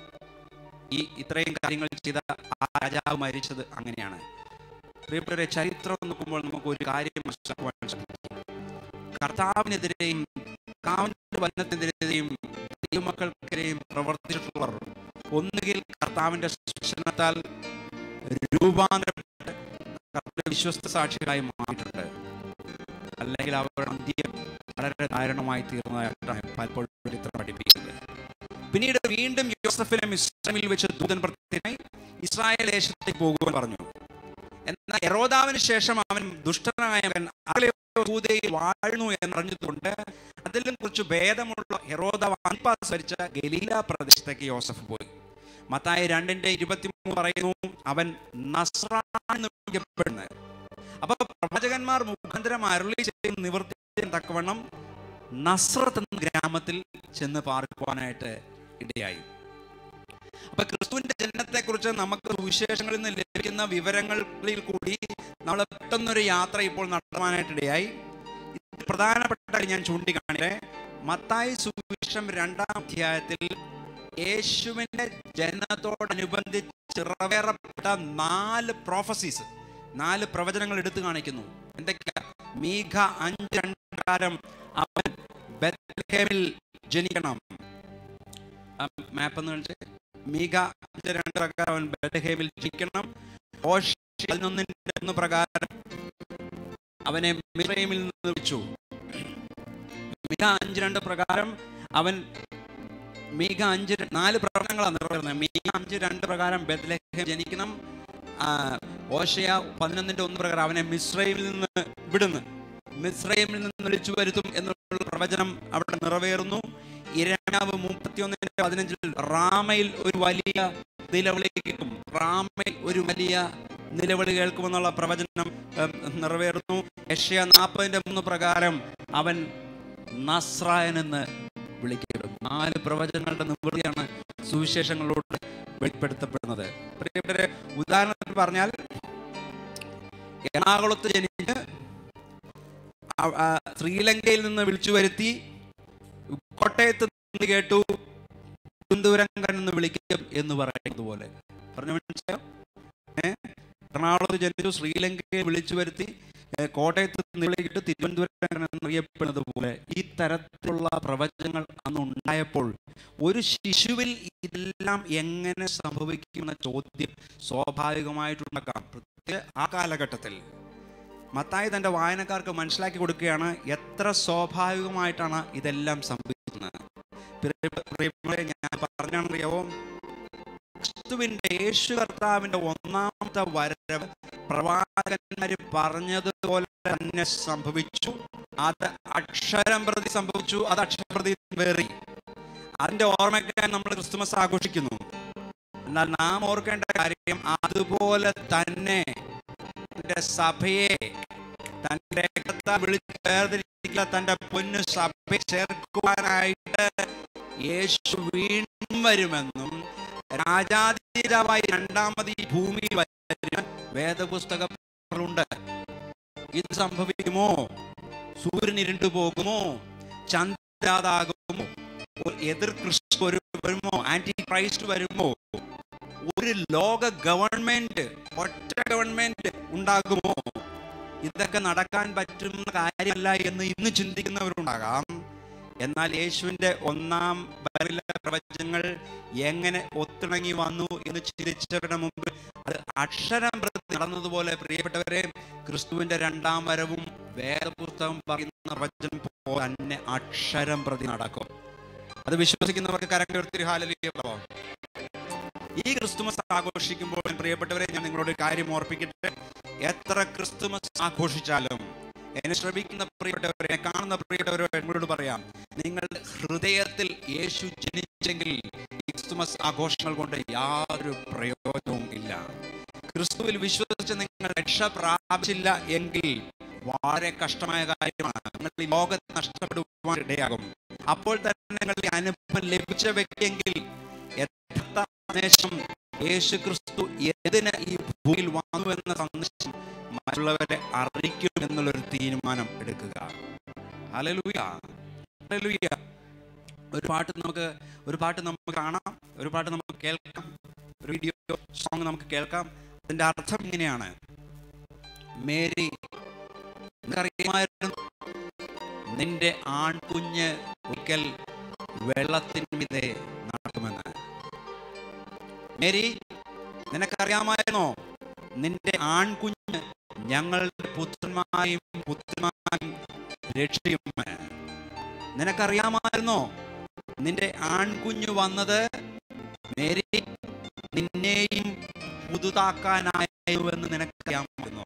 A: ഈ ഇത്രയും കാര്യങ്ങൾ ചെയ്ത ആ രാജാവ് മരിച്ചത് അങ്ങനെയാണ് പ്രിയപ്പെട്ടവരെ ചരിത്രം നോക്കുമ്പോൾ നമുക്ക് ഒരു കാര്യം മനസ്സിലാക്കുവാൻ സാധിക്കും കർത്താവിനെതിരെയും കർത്താവിന്റെ വചനത്തിനെതിരെയും ദൈവമക്കൾക്കെതിരെയും പ്രവർത്തിച്ചിട്ടുള്ളവർ ഒന്നുകിൽ കർത്താവിന്റെ സ്പർശനത്താൽ രൂപാന്തരപ്പെട്ട് കർത്താവിന്റെ വിശ്വസ്ത സാക്ഷികളായി മാറിയിട്ടുണ്ട് അല്ലെങ്കിൽ അവരുടെ അന്ത്യം വളരെ ദാരുണമായി തീർന്നതായിട്ടാണ് പലപ്പോഴും ചരിത്രം പഠിപ്പിക്കുന്നത് പിന്നീട് വീണ്ടും യോസഫിനെ മിസ്രമിൽ വെച്ച് ദൂതൻ പ്രത്യക്ഷനായി ഇസ്രായേൽ ദേശത്തേക്ക് പോകുവാൻ പറഞ്ഞു എന്നാൽ യറോദാവിന് ശേഷം അവൻ ദുഷ്ടനായവൻ അകലെ യഹൂദയിൽ വാഴുന്നു എന്നറിഞ്ഞതുകൊണ്ട് അതിലും കുറച്ച് ഭേദമുള്ള ഹെറോദാവ് അൻപാസ് ഭരിച്ച ഗലീല പ്രദേശത്തേക്ക് യോസഫ് പോയി മത്തായി രണ്ടിന്റെ ഇരുപത്തിമൂന്ന് പറയുന്നു അവൻ നസ്രാന്ന് വിളിക്കപ്പെടുന്നത് അപ്പൊ പ്രവാചകന്മാർ മുഖാന്തരം അരുളി ചെയ്ത് നിവർത്തി തക്കവണ്ണം നസ്രത്ത് എന്ന ഗ്രാമത്തിൽ ചെന്ന് പാർക്കുവാനായിട്ട് ഇടയായി അപ്പൊ ക്രിസ്തുവിന്റെ ജനനത്തെ കുറിച്ച് നമുക്ക് സുവിശേഷങ്ങളിൽ നിന്ന് ലഭിക്കുന്ന വിവരങ്ങളിൽ കൂടി നമ്മൾ പെട്ടെന്നൊരു യാത്ര ഇപ്പോൾ നടത്തുവാനായിട്ട് ഇടയായി പ്രധാനപ്പെട്ട കാര്യം ഞാൻ ചൂണ്ടിക്കാണിട്ടെ മത്തായി സുവിശേഷം രണ്ടാം അധ്യായത്തിൽ യേശുവിന്റെ ജനനത്തോടനുബന്ധിച്ച് നിറവേറപ്പെട്ട നാല് പ്രോഫസീസ് നാല് പ്രവചനങ്ങൾ എടുത്തു കാണിക്കുന്നു എന്തൊക്കെയാ മീഘ അഞ്ച് രണ്ട് പ്രകാരം അവൻ ബത്ലഹേമിൽ ജനിക്കണം മാപ്പ് എന്ന് കാണിച്ച് മീഘ അഞ്ച് രണ്ട് പ്രകാരം അവൻ ബത്ലഹേമിൽ ജനിക്കണം ഓഷി പതിനൊന്നിന്റെ ഒന്ന് പ്രകാരം അവനെ മിസ്രൈമിൽ നിന്ന് വിളിച്ചു മീഘ അഞ്ച് രണ്ട് പ്രകാരം അവൻ മീഘ അഞ്ച് ര- നാല് പ്രവചനങ്ങളാണ് നിറവേറുന്നത് മീഘ അഞ്ച് രണ്ട് പ്രകാരം ബത്ലഹേം ജനിക്കണം ആ, ഓശയ പതിനൊന്നിന്റെ ഒന്ന് പ്രകാരം അവനെ മിസ്രൈമിൽ നിന്ന് വിടുന്നു മിസ്രൈമിൽ നിന്ന് വിളിച്ചു വരുത്തും എന്നുള്ള പ്രവചനം അവിടെ നിറവേറുന്നു ഇരമ്യാവ് മുപ്പത്തിയൊന്നിന്റെ പതിനഞ്ചിൽ റാമയിൽ ഒരു വലിയ നിലവിളി കേൾക്കും റാമയിൽ ഒരു വലിയ നിലവിളി കേൾക്കുമെന്നുള്ള പ്രവചനം ഉം, നിറവേറുന്നു യഷ്യ നാൽപ്പതിന്റെ മൂന്ന് പ്രകാരം അവൻ നസ്രായൻ എന്ന് വിളിക്കപ്പെടും നാല് പ്രവചനങ്ങളുടെ നിവൃത്തിയാണ് സുവിശേഷങ്ങളിലൂടെ വെളിപ്പെടുത്തപ്പെടുന്നത് പ്രിയപ്പെട്ടവരെ ഉദാഹരണത്തിന് പറഞ്ഞാൽ എറണാകുളത്ത് ജനിച്ച് ആ- ആ ശ്രീലങ്കയിൽ നിന്ന് വിളിച്ചു വരുത്തി കോട്ടയത്ത് നിന്ന് കേട്ടു തിരുവനന്തപുരം നിന്ന് വിളിക്കും എന്ന് പറയുന്നത് പോലെ പറഞ്ഞു മനസ്സിലായോ ഏ എറണാകുളത്ത് ജനിച്ചു ശ്രീലങ്കയെ വിളിച്ചു വരുത്തി ഏ, കോട്ടയത്ത് നിന്ന് വിളിക്കിട്ട് തിരുവനന്തപുരം എന്നറിയപ്പെടുന്നത് പോലെ ഈ തരത്തിലുള്ള പ്രവചനങ്ങൾ അന്ന് ഉണ്ടായപ്പോൾ ഒരു ശിശുവിൽ ഇതെല്ലാം എങ്ങനെ സംഭവിക്കുമെന്ന ചോദ്യം സ്വാഭാവികമായിട്ടുണ്ടാക്കാം പ്രത്യേക ആ കാലഘട്ടത്തിൽ മത്തായി തൻ്റെ വായനക്കാർക്ക് മനസ്സിലാക്കി കൊടുക്കുകയാണ് എത്ര സ്വാഭാവികമായിട്ടാണ് ഇതെല്ലാം സംഭവിക്കുന്നത് പ്രിയ- പ്രിയമുള്ളവരെ, ഞാൻ പറഞ്ഞറിയാവോ ക്രിസ്തുവിന്റെ യേശു കർത്താവിന്റെ ഒന്നാമത്തെ വരവ് പ്രവാചകന്മാര് പറഞ്ഞതുപോലെ തന്നെ സംഭവിച്ചു അത് അക്ഷരം പ്രതി സംഭവിച്ചു അത് അക്ഷരം പ്രതി വേറി അതിന്റെ ഓർമ്മയ്ക്കായി നമ്മൾ ക്രിസ്തുമസ് ആഘോഷിക്കുന്നു എന്നാൽ നാം ഓർക്കേണ്ട കാര്യം അതുപോലെ തന്നെ തന്റെ സഭയെ തന്റെ രക്തത്താൽ വിളിച്ച് വേർതിരിക്കുക തന്റെ പൊന്നു സഭയെ ചേർക്കുവാനായിട്ട് യേശു വീണ്ടും വരുമെന്നും രാജാതിരാവായി രണ്ടാമത് ഈ ഭൂമിയിൽ വരും വേദപുസ്തകങ്ങളുണ്ട് ഇത് സംഭവിക്കുമോ സൂര്യൻ ഇരുണ്ടു പോകുമോ ചന്ദ്രാതാകുമോ ഒരു എതിർ ക്രിസ്തു ഒരു വരുമോ ആന്റി ക്രൈസ്റ്റ് വരുമോ ഒരു ലോക ഗവൺമെന്റ് ഒറ്റ ഗവൺമെന്റ് ഉണ്ടാകുമോ ഇതൊക്കെ നടക്കാൻ പറ്റുന്ന കാര്യമല്ല എന്ന് ഇന്ന് ചിന്തിക്കുന്നവരുണ്ടാകാം എന്നാൽ യേശുവിന്റെ ഒന്നാം വരവിലെ പ്രവചനങ്ങൾ എങ്ങനെ ഒത്തിണങ്ങി വന്നു എന്ന് ചിന്തിച്ചവരുടെ മുമ്പ് അത് അക്ഷരം പ്രതി നടന്നതുപോലെ പ്രിയപ്പെട്ടവരെ ക്രിസ്തുവിന്റെ രണ്ടാം വരവും വേദപുസ്തകം പറയുന്ന പ്രവചനം പോലെ തന്നെ അക്ഷരം പ്രതി നടക്കും അത് വിശ്വസിക്കുന്നവർക്ക് കരം ഉയർത്തി ഹാലലിയ പ്രഭാവം ഈ ക്രിസ്തുമസ് ആഘോഷിക്കുമ്പോൾ പ്രിയപ്പെട്ടവരെ ഞാൻ നിങ്ങളോട് ഒരു കാര്യം ഓർപ്പിക്കട്ടെ എത്ര ക്രിസ്തുമസ് ആഘോഷിച്ചാലും എന്നെ ശ്രമിക്കുന്ന പ്രിയപ്പെട്ടവരെ എന്നെ കാണുന്ന പ്രിയപ്പെട്ടവരെ നിങ്ങളോട് പറയാം നിങ്ങളുടെ ഹൃദയത്തിൽ യേശു ജനിച്ചെങ്കിൽ ഈ ക്രിസ്തുമസ് ആഘോഷങ്ങൾ കൊണ്ട് യാതൊരു പ്രയോജനവും ഇല്ല ക്രിസ്തുവിൽ വിശ്വസിച്ച് നിങ്ങൾ രക്ഷ പ്രാപിച്ചില്ല എങ്കിൽ വളരെ കഷ്ടമായ കാര്യമാണ് നിങ്ങൾ ഈ ലോകത്ത് നഷ്ടപ്പെടുവാൻ ഇടയാകും അപ്പോൾ തന്നെ നിങ്ങൾ ഈ അനുഭവം ലഭിച്ച വ്യക്തിയെങ്കിൽ യഥാർത്ഥ സന്ദേശം യേശു ക്രിസ്തു എന്തിന് ഈ ഭൂമിയിൽ വന്നു എന്ന സന്ദേശം മറ്റുള്ളവരെ അറിയിക്കും എന്നുള്ളൊരു തീരുമാനം എടുക്കുക ഹല്ലേലൂയ ഹല്ലേലൂയ ഒരു പാട്ട് നമുക്ക് ഒരു പാട്ട് നമുക്ക് കാണാം ഒരു പാട്ട് നമുക്ക് കേൾക്കാം ഒരു വീഡിയോ സോങ് നമുക്ക് കേൾക്കാം അതിന്റെ അർത്ഥം ഇങ്ങനെയാണ് മേരി നിനക്കറിയുമായിരുന്നു നിന്റെ ആൺകുഞ്ഞ് ഒരിക്കൽ വെള്ളത്തിന്മിതെ നടക്കുമെന്ന് മേരി നിനക്കറിയാമായിരുന്നോ നിന്റെ ആൺകുഞ്ഞ് ഞങ്ങളുടെ പുത്രന്മാരെയും പുത്രന്മാരെയും രക്ഷിക്കുമെന്ന് നിനക്കറിയാമായിരുന്നോ നിന്റെ ആൺകുഞ്ഞു വന്നത് മേരി നിന്നെയും പുതുതാക്കാനായിരുന്നുവെന്ന് നിനക്കറിയാമായിരുന്നോ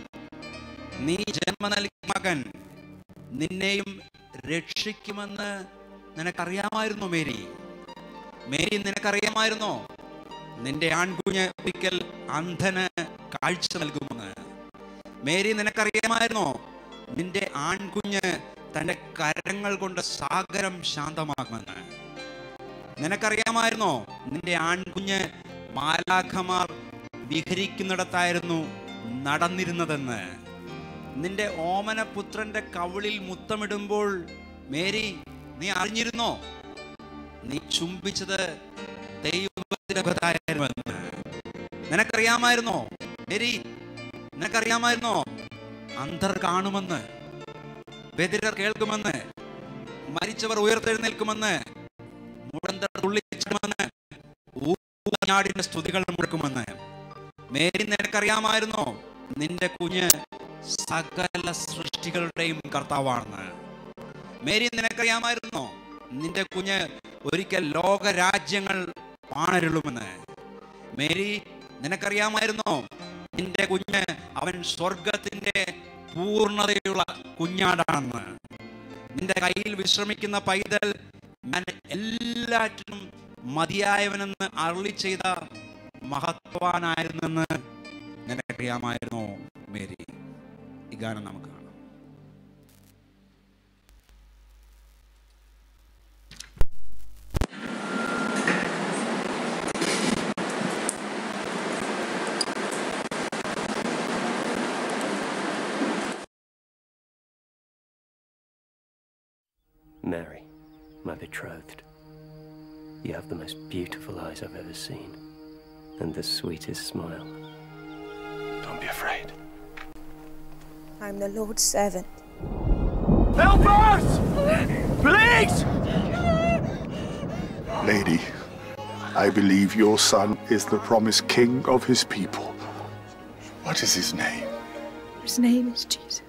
A: നീ ജന്മ നൽകിയ മകൻ നിന്നെയും രക്ഷിക്കുമെന്ന് നിനക്കറിയാമായിരുന്നോ മേരി മേരി നിനക്കറിയാമായിരുന്നോ നിന്റെ ആൺകുഞ്ഞ് ഒരിക്കൽ അന്ധന് കാഴ്ച നൽകുമെന്ന് മേരി നിനക്കറിയാമായിരുന്നോ നിന്റെ ആൺകുഞ്ഞ് തന്റെ കരങ്ങൾ കൊണ്ട് സാഗരം ശാന്തമാക്കുമെന്ന് നിനക്കറിയാമായിരുന്നോ നിന്റെ ആൺകുഞ്ഞ് മാലാഖമാർ വിഹരിക്കുന്നിടത്തായിരുന്നു നടന്നിരുന്നതെന്ന് നിന്റെ ഓമനപുത്രന്റെ കവിളിൽ മുത്തമിടുമ്പോൾ മേരി നീ അറിഞ്ഞിരുന്നോ നീ ചുംബിച്ചത് ദൈവത്തിന്റെ മുഖത്തായിരുന്നുവെന്ന് നിനക്കറിയാമായിരുന്നോ മേരി നിനക്കറിയാമായിരുന്നോ അന്ധർ കാണുമെന്ന് ബദിരർ കേൾക്കുമെന്ന് മരിച്ചവർ ഉയർത്തെഴുന്നേൽക്കുമെന്ന് മുഴന്തർ തുള്ളിച്ചുമെന്ന് ഊഞ്ഞാടിന്റെ സ്തുതികൾ മുഴക്കുമെന്ന് മേരി നിനക്കറിയാമായിരുന്നോ നിന്റെ കുഞ്ഞ് സകല സൃഷ്ടികളുടെയും കർത്താവാണെന്ന് മേരി നിനക്കറിയാമായിരുന്നോ നിന്റെ കുഞ്ഞ് ഒരിക്കൽ ലോകരാജ്യങ്ങൾ പാണരുളുമെന്ന് മേരി നിനക്കറിയാമായിരുന്നോ നിന്റെ കുഞ്ഞ് അവൻ സ്വർഗത്തിന്റെ പൂർണ്ണതയുള്ള കുഞ്ഞാടാണെന്ന് നിന്റെ കയ്യിൽ വിശ്രമിക്കുന്ന പൈതൽ ഞാൻ എല്ലാറ്റിനും മതിയായവനെന്ന് അരുളി ചെയ്ത മഹത്വാനായിരുന്നെന്ന് നിനക്കറിയാമായിരുന്നോ മേരി ഈ ഗാനം നമുക്ക് കാണാം
B: Mary, my betrothed, you have the most beautiful eyes I've ever seen, and the sweetest smile.
C: Don't be afraid.
D: I'm the Lord's servant.
C: Help us! Please!
E: Lady, I believe your son is the promised king of his people. What is his name?
D: His name is Jesus.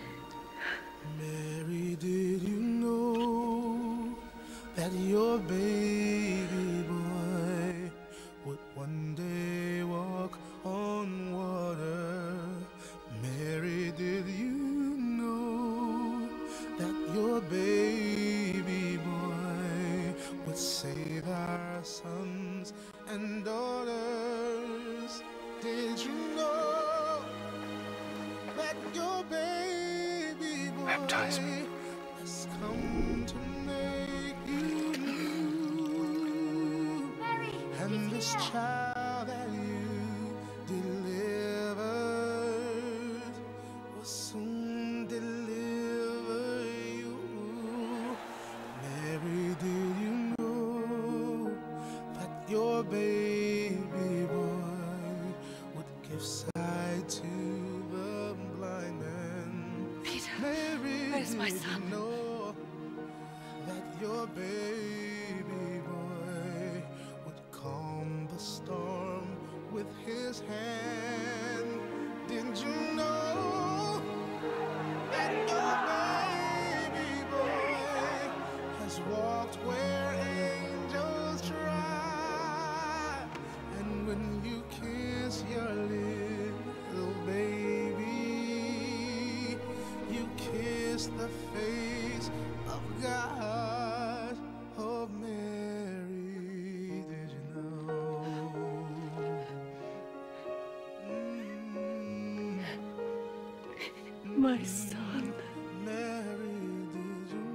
F: Mary, did you know that your baby boy would one day walk on water? Mary, did you know that your baby boy would save our sons and daughters? Did you know that your baby boy
C: Baptize me.
F: has come to make you new? and this child that you delivered will soon deliver you. Mary, did you know that your baby boy would give sight to the blind man?
G: Peter,
F: Mary,
G: where's my
F: did
G: son?
F: you know that your baby boy would calm the storm with his hand? Did you know that your baby boy has walked where angels try? And when you kiss your little baby, you kiss the face of God. Oh, Mary, did you know? Mm,
G: my son.
F: Mary, did you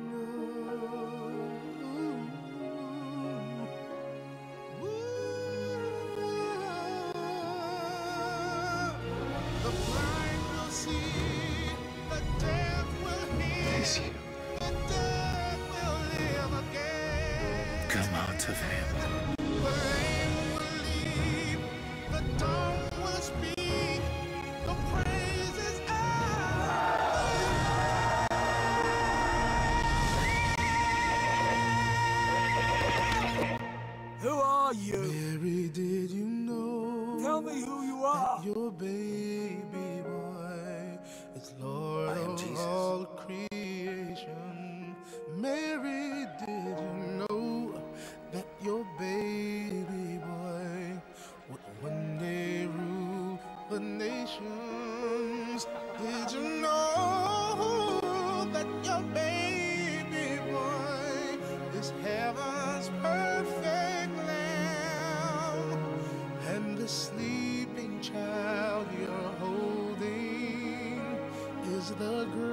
F: know? The blind will see, the deaf will hear,
C: Is you.
F: the dead will live again.
C: Come out of him.
F: The lame will leap, the dumb will speak, the praises
H: Who are you?
F: Mary, did you know?
H: Tell me who you
F: that
H: are.
F: your baby boy is Lord
C: I am
F: of
C: Jesus.
F: all creation. Mary, did you know that your baby boy would one day rule the nations? Did you know that your baby boy is heaven's perfect lamb? And the sleeping child you're holding is the